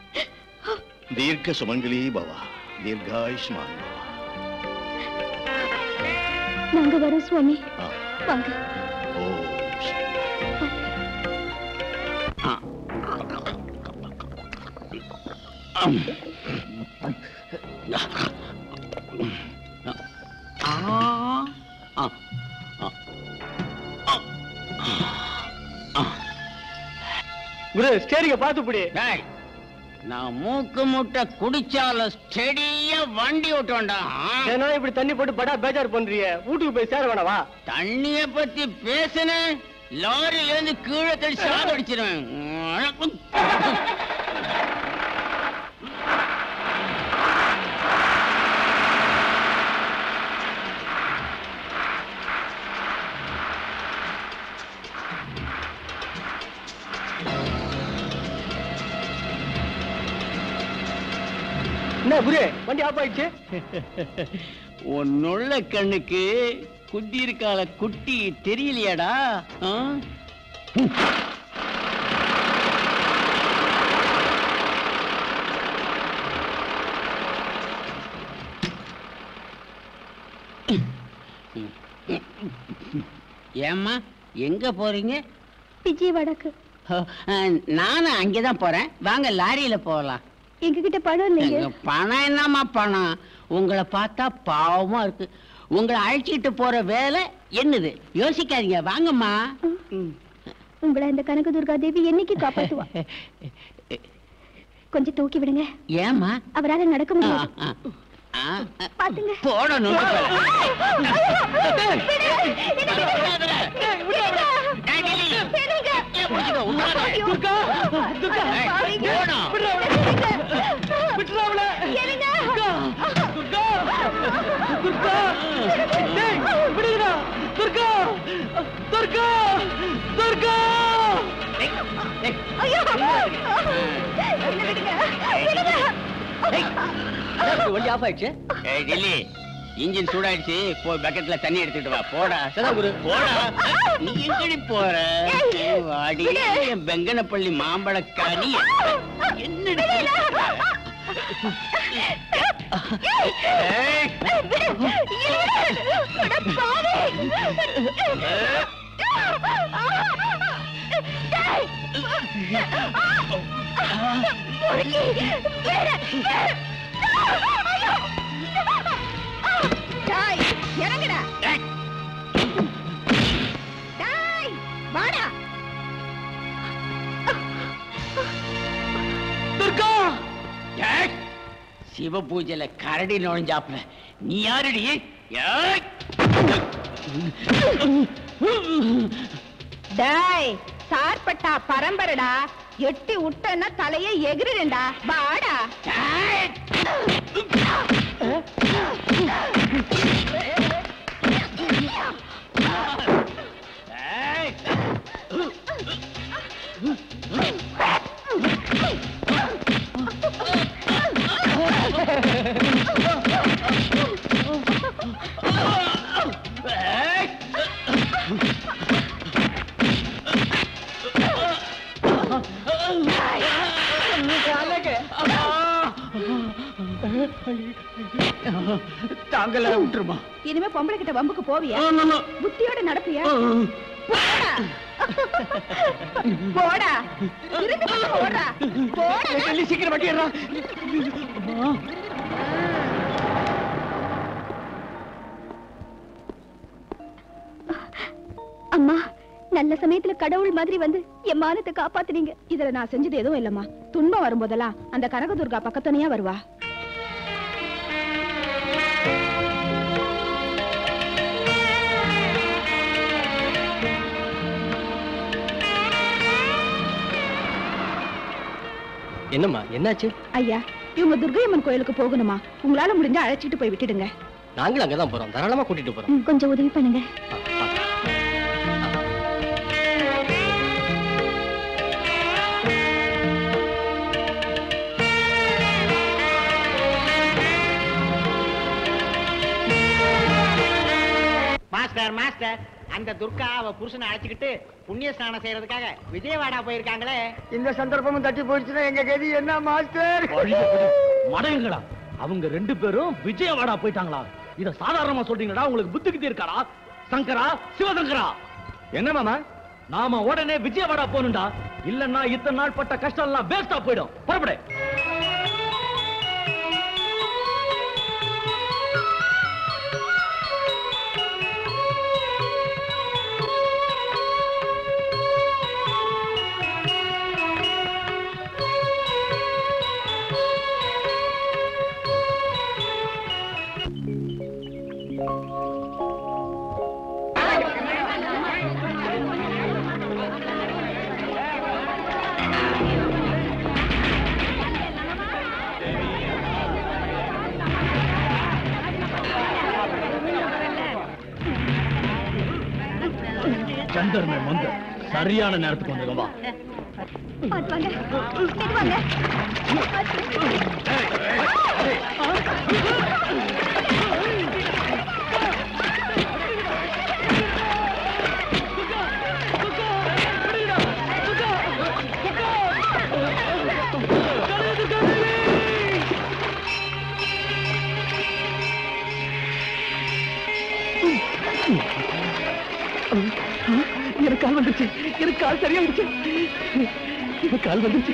தீர்க்க சுமங்கலி பவா தீர்காயுஷ்மான் பவா நாங்க வரோம் சுவாமி ஆ. வாங்க ஓம் குரு ஸ்டேரிங்க பார்த்து புடி நான் மூக்கு முட்டை குடிச்சாலும் ஸ்டெடியா வண்டி ஓட்டுவேன்டா ஏன்னா இப்படி தண்ணி போட்டு படா பேஜார் பண்றிய வீட்டுக்கு போய் சேர வேணாவா தண்ணிய பத்தி பேசுனேன் லாரியில இருந்து கீழே தள்ளி சாது அடிச்சிருவேன் என்ன குரு வண்டி ஆஃப் ஆயிடுச்சு உன்னுள்ள கண்ணுக்கு குத்தி இருக்கால குட்டி தெரியலையாடா ஆ? ஏம்மா எங்க போறீங்க விஜயவாடாக்கு நானும் அங்கதான் போறேன் வாங்க லாரியில போகலாம் எங்ககிட்ட பணம் இல்லைங்க எங்க பணம் என்னம்மா பணம் உங்களை பார்த்தா பாவமா இருக்கு உங்களை அழைச்சிட்டு போற வேலை என்னது யோசிக்காதீங்க வாங்கம்மா உங்களை இந்த கனகதுர்கா தேவி என்னைக்கு காப்பாத்துவா கொஞ்சம் தூக்கி விடுங்க ஏம்மா அவரால நடக்க முடியாது ஆ, ஆ, ஆ, பாத்துங்க போடணும் வண்டி ஆஃப் ஆயிடுச்சு ஏய் டெல்லி இன்ஜின் சூடாயிடுச்சு போய் பக்கெட்ல தண்ணி எடுத்துட்டு வா போடா சதா குரு. போடா நீ எங்கடி போற வாடி என் பெங்கனப்பள்ளி மாம்பழக்காரி என்னடி ஏய். டேய், இறங்குடா ஏய். டேய் வாடா துர்கா ஏய், சிவ பூஜையில கரடி நுழைஞ்சாப்ல நீ யாருடி ஏய். டேய் சார்பட்டா பரம்பரடா எட்டி விட்டன்னா தலையே எகிரிடா வாடா ஏய். ஏய். தாங்கல விட்டுருமா இனிமே பொம்பளை கிட்ட வம்புக்கு போவியா புத்தியோட நடப்பியா போடா போடா திரும்பி பக்கம் ஓடுடா போடா சீக்கிரம் வட்டிடுறா அம்மா நல்ல சமயத்துல கடவுள் மாதிரி வந்து என் மானத்தை காப்பாத்துனீங்க இதுல நான் செஞ்சது எதுவும் இல்லம்மா துன்பம் வரும்போதெல்லாம் அந்த கனகதுர்கா பக்கத்துணையா வருவா என்னம்மா என்னாச்சு ஐயா இவங்க துர்கையம்மன் கோயிலுக்கு போகணுமா உங்களால முடிஞ்சா அழைச்சிட்டு போய் விட்டுடுங்க நாங்களும் அங்கதான் போறோம் தாராளமா கூட்டிட்டு போறோம் கொஞ்சம் உதவி பண்ணுங்க மாஸ்டர் மாஸ்டர் அந்த துர்கா அவ புருஷனை அழைச்சுக்கிட்டு புண்ணிய ஸ்நானம் செய்யறதுக்காக விஜயவாடா போயிருக்காங்களே இந்த சந்தர்ப்பமும் தட்டி போயிடுச்சுன்னா எங்க கதி என்ன மாஸ்டர் மடையங்களா அவங்க ரெண்டு பேரும் விஜயவாடா போயிட்டாங்களா இத சாதாரணமா சொல்றீங்களா உங்களுக்கு புத்தி கித்தி இருக்காடா சங்கரா சிவசங்கரா என்ன மாமா நாம உடனே விஜயவாடா போகணும்டா இல்லன்னா இத்தனை நாள் பட்ட கஷ்டம் எல்லாம் வேஸ்டா போயிடும் புறப்படு சந்தர்மே மந்த சரியான நேரத்துக்கு வந்துருங்க வா பார்த்து வாங்க மெதுவாங்க எனக்கு கால் வந்துருச்சு எனக்கு கால் சரியாயிடுச்சு எனக்கு கால் வந்துருச்சு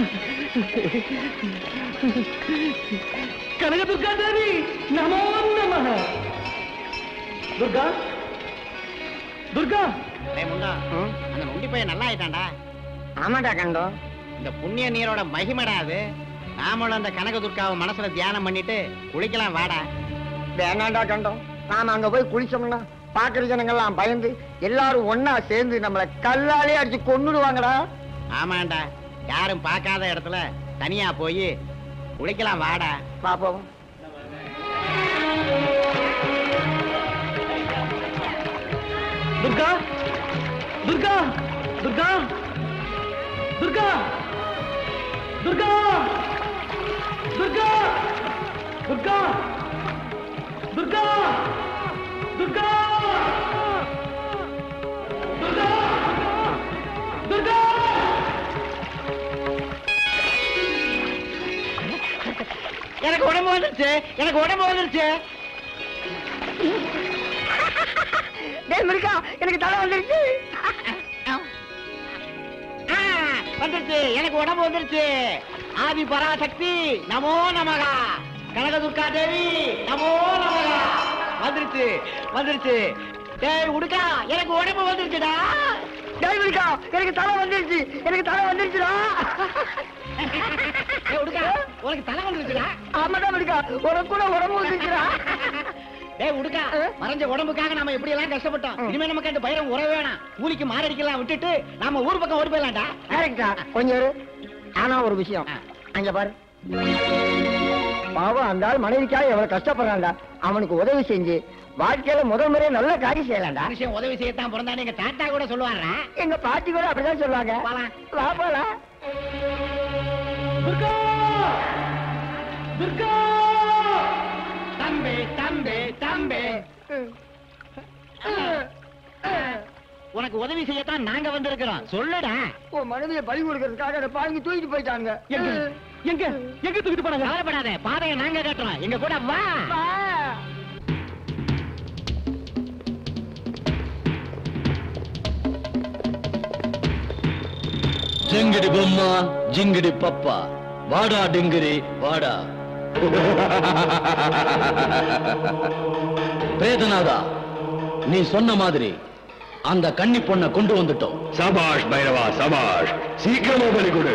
கனக துர்கா தேவி நமோ நம துர்கா துர்கா டேய் முண்டா அந்த நொண்டி பையன் நல்லா ஆயிட்டான்டா ஆமாடா கண்டோம் இந்த புண்ணிய நீரோட மகிமடா அது நாமளும் அந்த கனக துர்காவை மனசுல தியானம் பண்ணிட்டு குளிக்கலாம் வாடா வேணாண்டா கண்டோம் நாம அங்க போய் குளிச்சோம்னா பாக்குற ஜனங்கள்லாம் பயந்து எல்லாரும் ஒன்னா சேர்ந்து நம்மள கல்லாலே அடிச்சு கொன்னுடுவாங்கடா ஆமாண்டா யாரும் பார்க்காத இடத்துல தனியா போய் குளிக்கலாம் வாடா பாப்போம் துர்கா துர்கா துர்கா துர்கா துர்கா துர்கா துர்கா துர்கா துர்கா துர்கா துர்கா எனக்கு உடம்பு வந்துருச்சு எனக்கு உடம்பு வந்துருச்சு டேய் மிருகா எனக்கு தலை வந்துருச்சு ஆ, வந்துருச்சு எனக்கு உடம்பு வந்துருச்சு ஆதி பராசக்தி நமோ நமகா கனகதுர்கா தேவி நமோ நமகா வந்துருச்சு வந்துருச்சு டேய் உடுக்கா எனக்கு உடம்பு வந்துருச்சுடா டேய் விடுக்கா எனக்கு தலை வந்துருச்சு எனக்கு தலை வந்துருச்சுடா உனக்கு தலை வந்துருச்சுடா ஆமாடா விடுக்கா உனக்கு கூட உடம்பு வந்துருச்சுடா டேய் உடுக்கா மறைஞ்ச உடம்புக்காக நாம எப்படி எல்லாம் கஷ்டப்பட்டோம் இனிமே நமக்கு அந்த பயிரம் உறவே வேணாம் கூலிக்கு மாரடிக்கலாம் விட்டுட்டு நாம ஊர் பக்கம் ஓடி போயிடலாம்டா கரெக்டா கொஞ்சம் இரு. ஆனா ஒரு விஷயம் அங்க பாரு பாவம் அந்த ஆள் மனைவிக்காக எவ்வளவு கஷ்டப்படுறான்டா அவனுக்கு உதவி செஞ்சு வாழ்க்கையில முதல் முறையே நல்ல காரியம் செய்யலாம்டா மனுஷன் உதவி செய்யத்தான் பிறந்தானே எங்க தாத்தா கூட சொல்லுவாரா எங்க பாட்டி கூட அப்படிதான் சொல்லுவாங்க போலாம். வா போலாம் தம்பி தம்பி தம்பி உனக்கு உதவி செய்யத்தான் நாங்க வந்திருக்கிறோம் சொல்லுடா உன் மனைவியை பலி கொடுக்கறதுக்காக அந்த பாருங்க தூக்கிட்டு போயிட்டாங்க எங்க எங்க எங்க தூக்கிட்டு போனாங்க கவலைப்படாத பாதையை நாங்க கட்டுறோம் எங்க கூட வா ஜிங்கிடி பொம்மா ஜிங்கிடி பப்பா வாடா டிங்கிரி வாடா வேதனாதா நீ சொன்ன மாதிரி அந்த கன்னி பொண்ணை கொண்டு வந்துட்டோம் சபாஷ் பைரவா சபாஷ் சீக்கிரமா பலி கொடு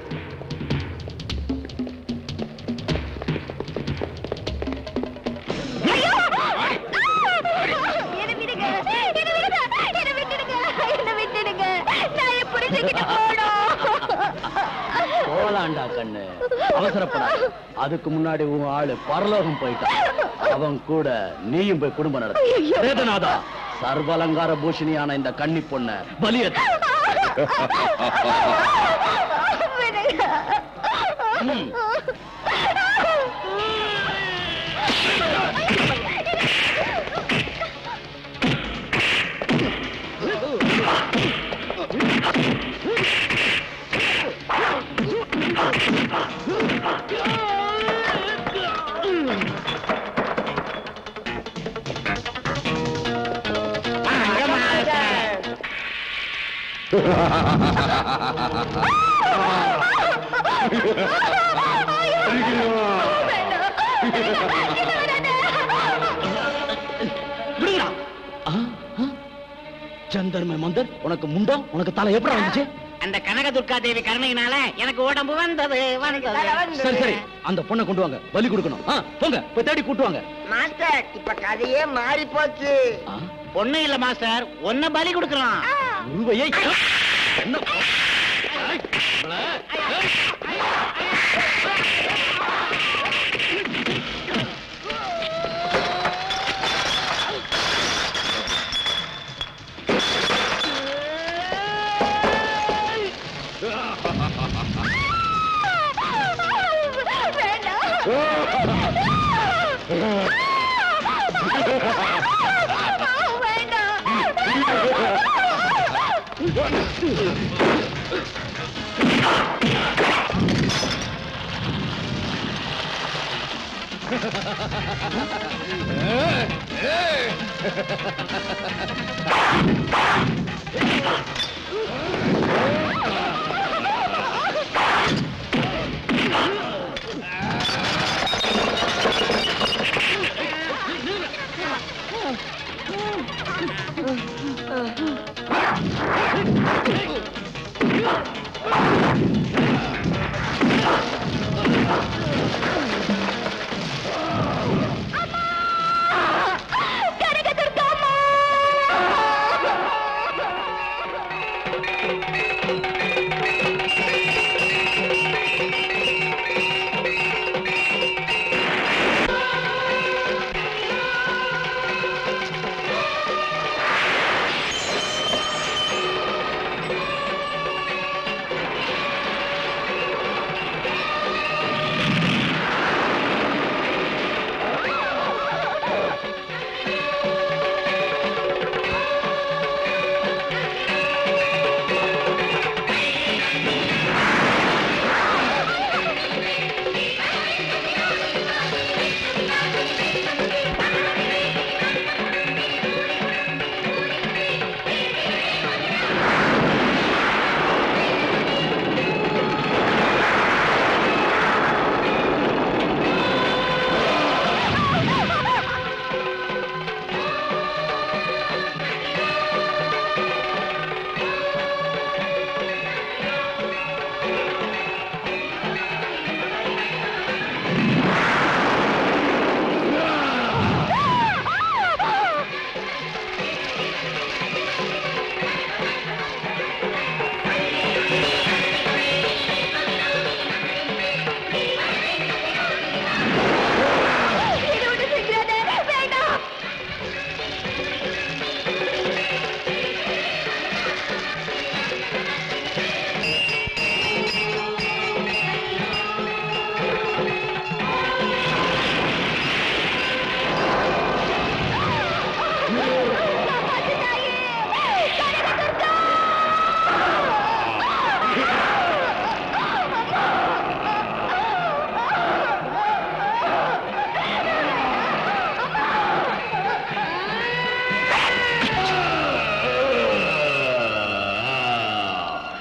என்ன விடுங்க என்ன விடுங்க என்ன விட்டுடுங்க என்ன விட்டுடுங்க நான் என் புரிஞ்சுக்கிட்டு போனோம் போலாண்டா கண்ணு அவசரப்படாத அதுக்கு முன்னாடி உன் ஆளு பரலோகம் போயிட்டான் அவன் கூட நீயும் போய் குடும்பம் நடத்த வேதனாதா சர்வலங்கார பூஷணியான இந்த கன்னி பொண்ண பலியத்த விடுங்கடா ஆ, ஆ. சந்தர்ம மந்தர் உனக்கு முண்டம் உனக்கு தலை எப்படி வந்துச்சு அந்த கனக துர்கா தேவி கருணையினால எனக்கு உடம்பு வந்தது வந்தது சரி சரி அந்த பொண்ணை கொண்டு வாங்க பலி கொடுக்கணும் ஆ, போங்க போய் தேடி கூட்டு வாங்க மாஸ்டர் இப்ப கதையே மாறி போச்சு பொண்ணு இல்ல மாஸ்டர் ஒன்ன பலி கொடுக்கறோம் உருவையை என்ன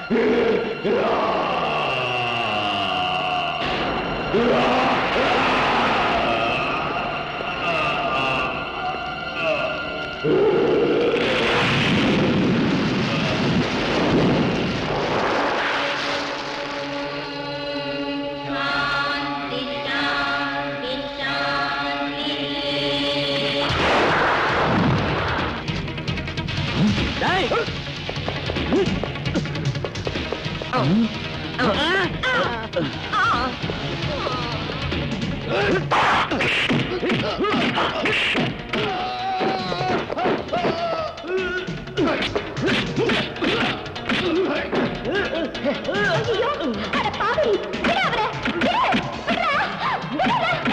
ஐயோ அட பாவி விடு அவரை விடு விடுடா விடுடா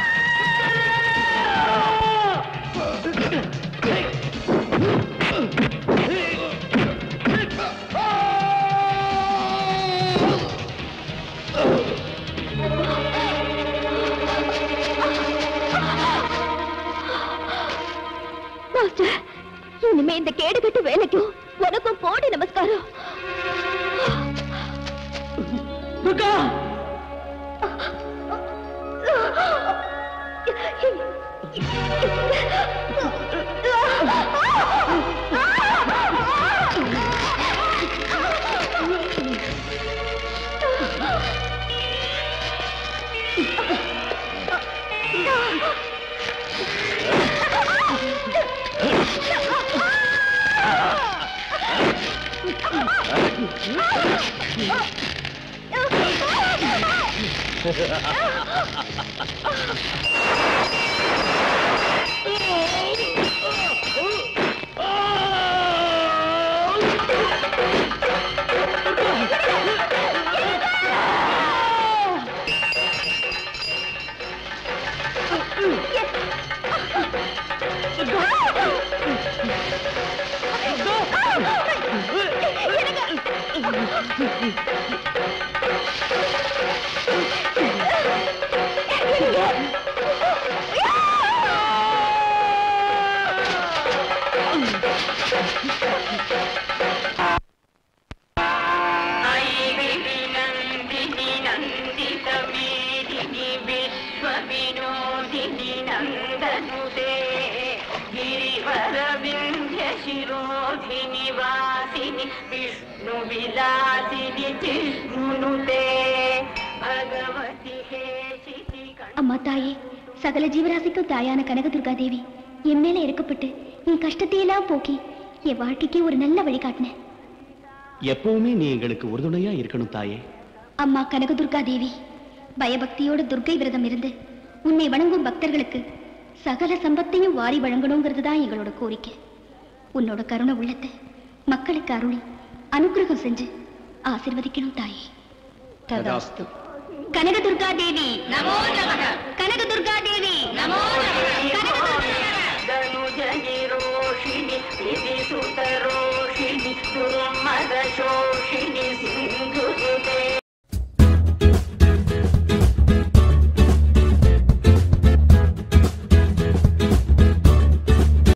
மாஸ்டர் இனிமே இந்த கேடு கட்டு வேலைக்கும் உனக்கும் போடி நமஸ்காரம் துர்கா शिरोधिनिवासिनि विष्णुविलासिनि जिष्णुनुते भगवति हे அம்மா தாயே சகல ஜீவராசிக்கும் தாயான கனகதுர்கா தேவி என் மேல இறக்கப்பட்டு என் கஷ்டத்தையெல்லாம் போக்கி என் வாழ்க்கைக்கு ஒரு நல்ல வழி காட்டினேன் எப்பவுமே நீ எங்களுக்கு உறுதுணையா இருக்கணும் தாயே அம்மா கனகதுர்கா தேவி பயபக்தியோட துர்க்கை விரதம் இருந்து உன்னை வணங்கும் பக்தர்களுக்கு சகல சம்பத்தையும் வாரி வழங்கணுங்கிறது தான் எங்களோட கோரிக்கை உன்னோட கருணை உள்ளத்தை மக்களுக்கு அருளி அனுக்கிரகம் செஞ்சு ஆசிர்வதிக்கணும் தாயே ததாஸ்து கனகதுர்கா தேவி நமோ நமக கனகதுர்கா தேவி நமோ धनुजनिरोषिणि विधिसुतरोषिणि दुर्मदशोषिणि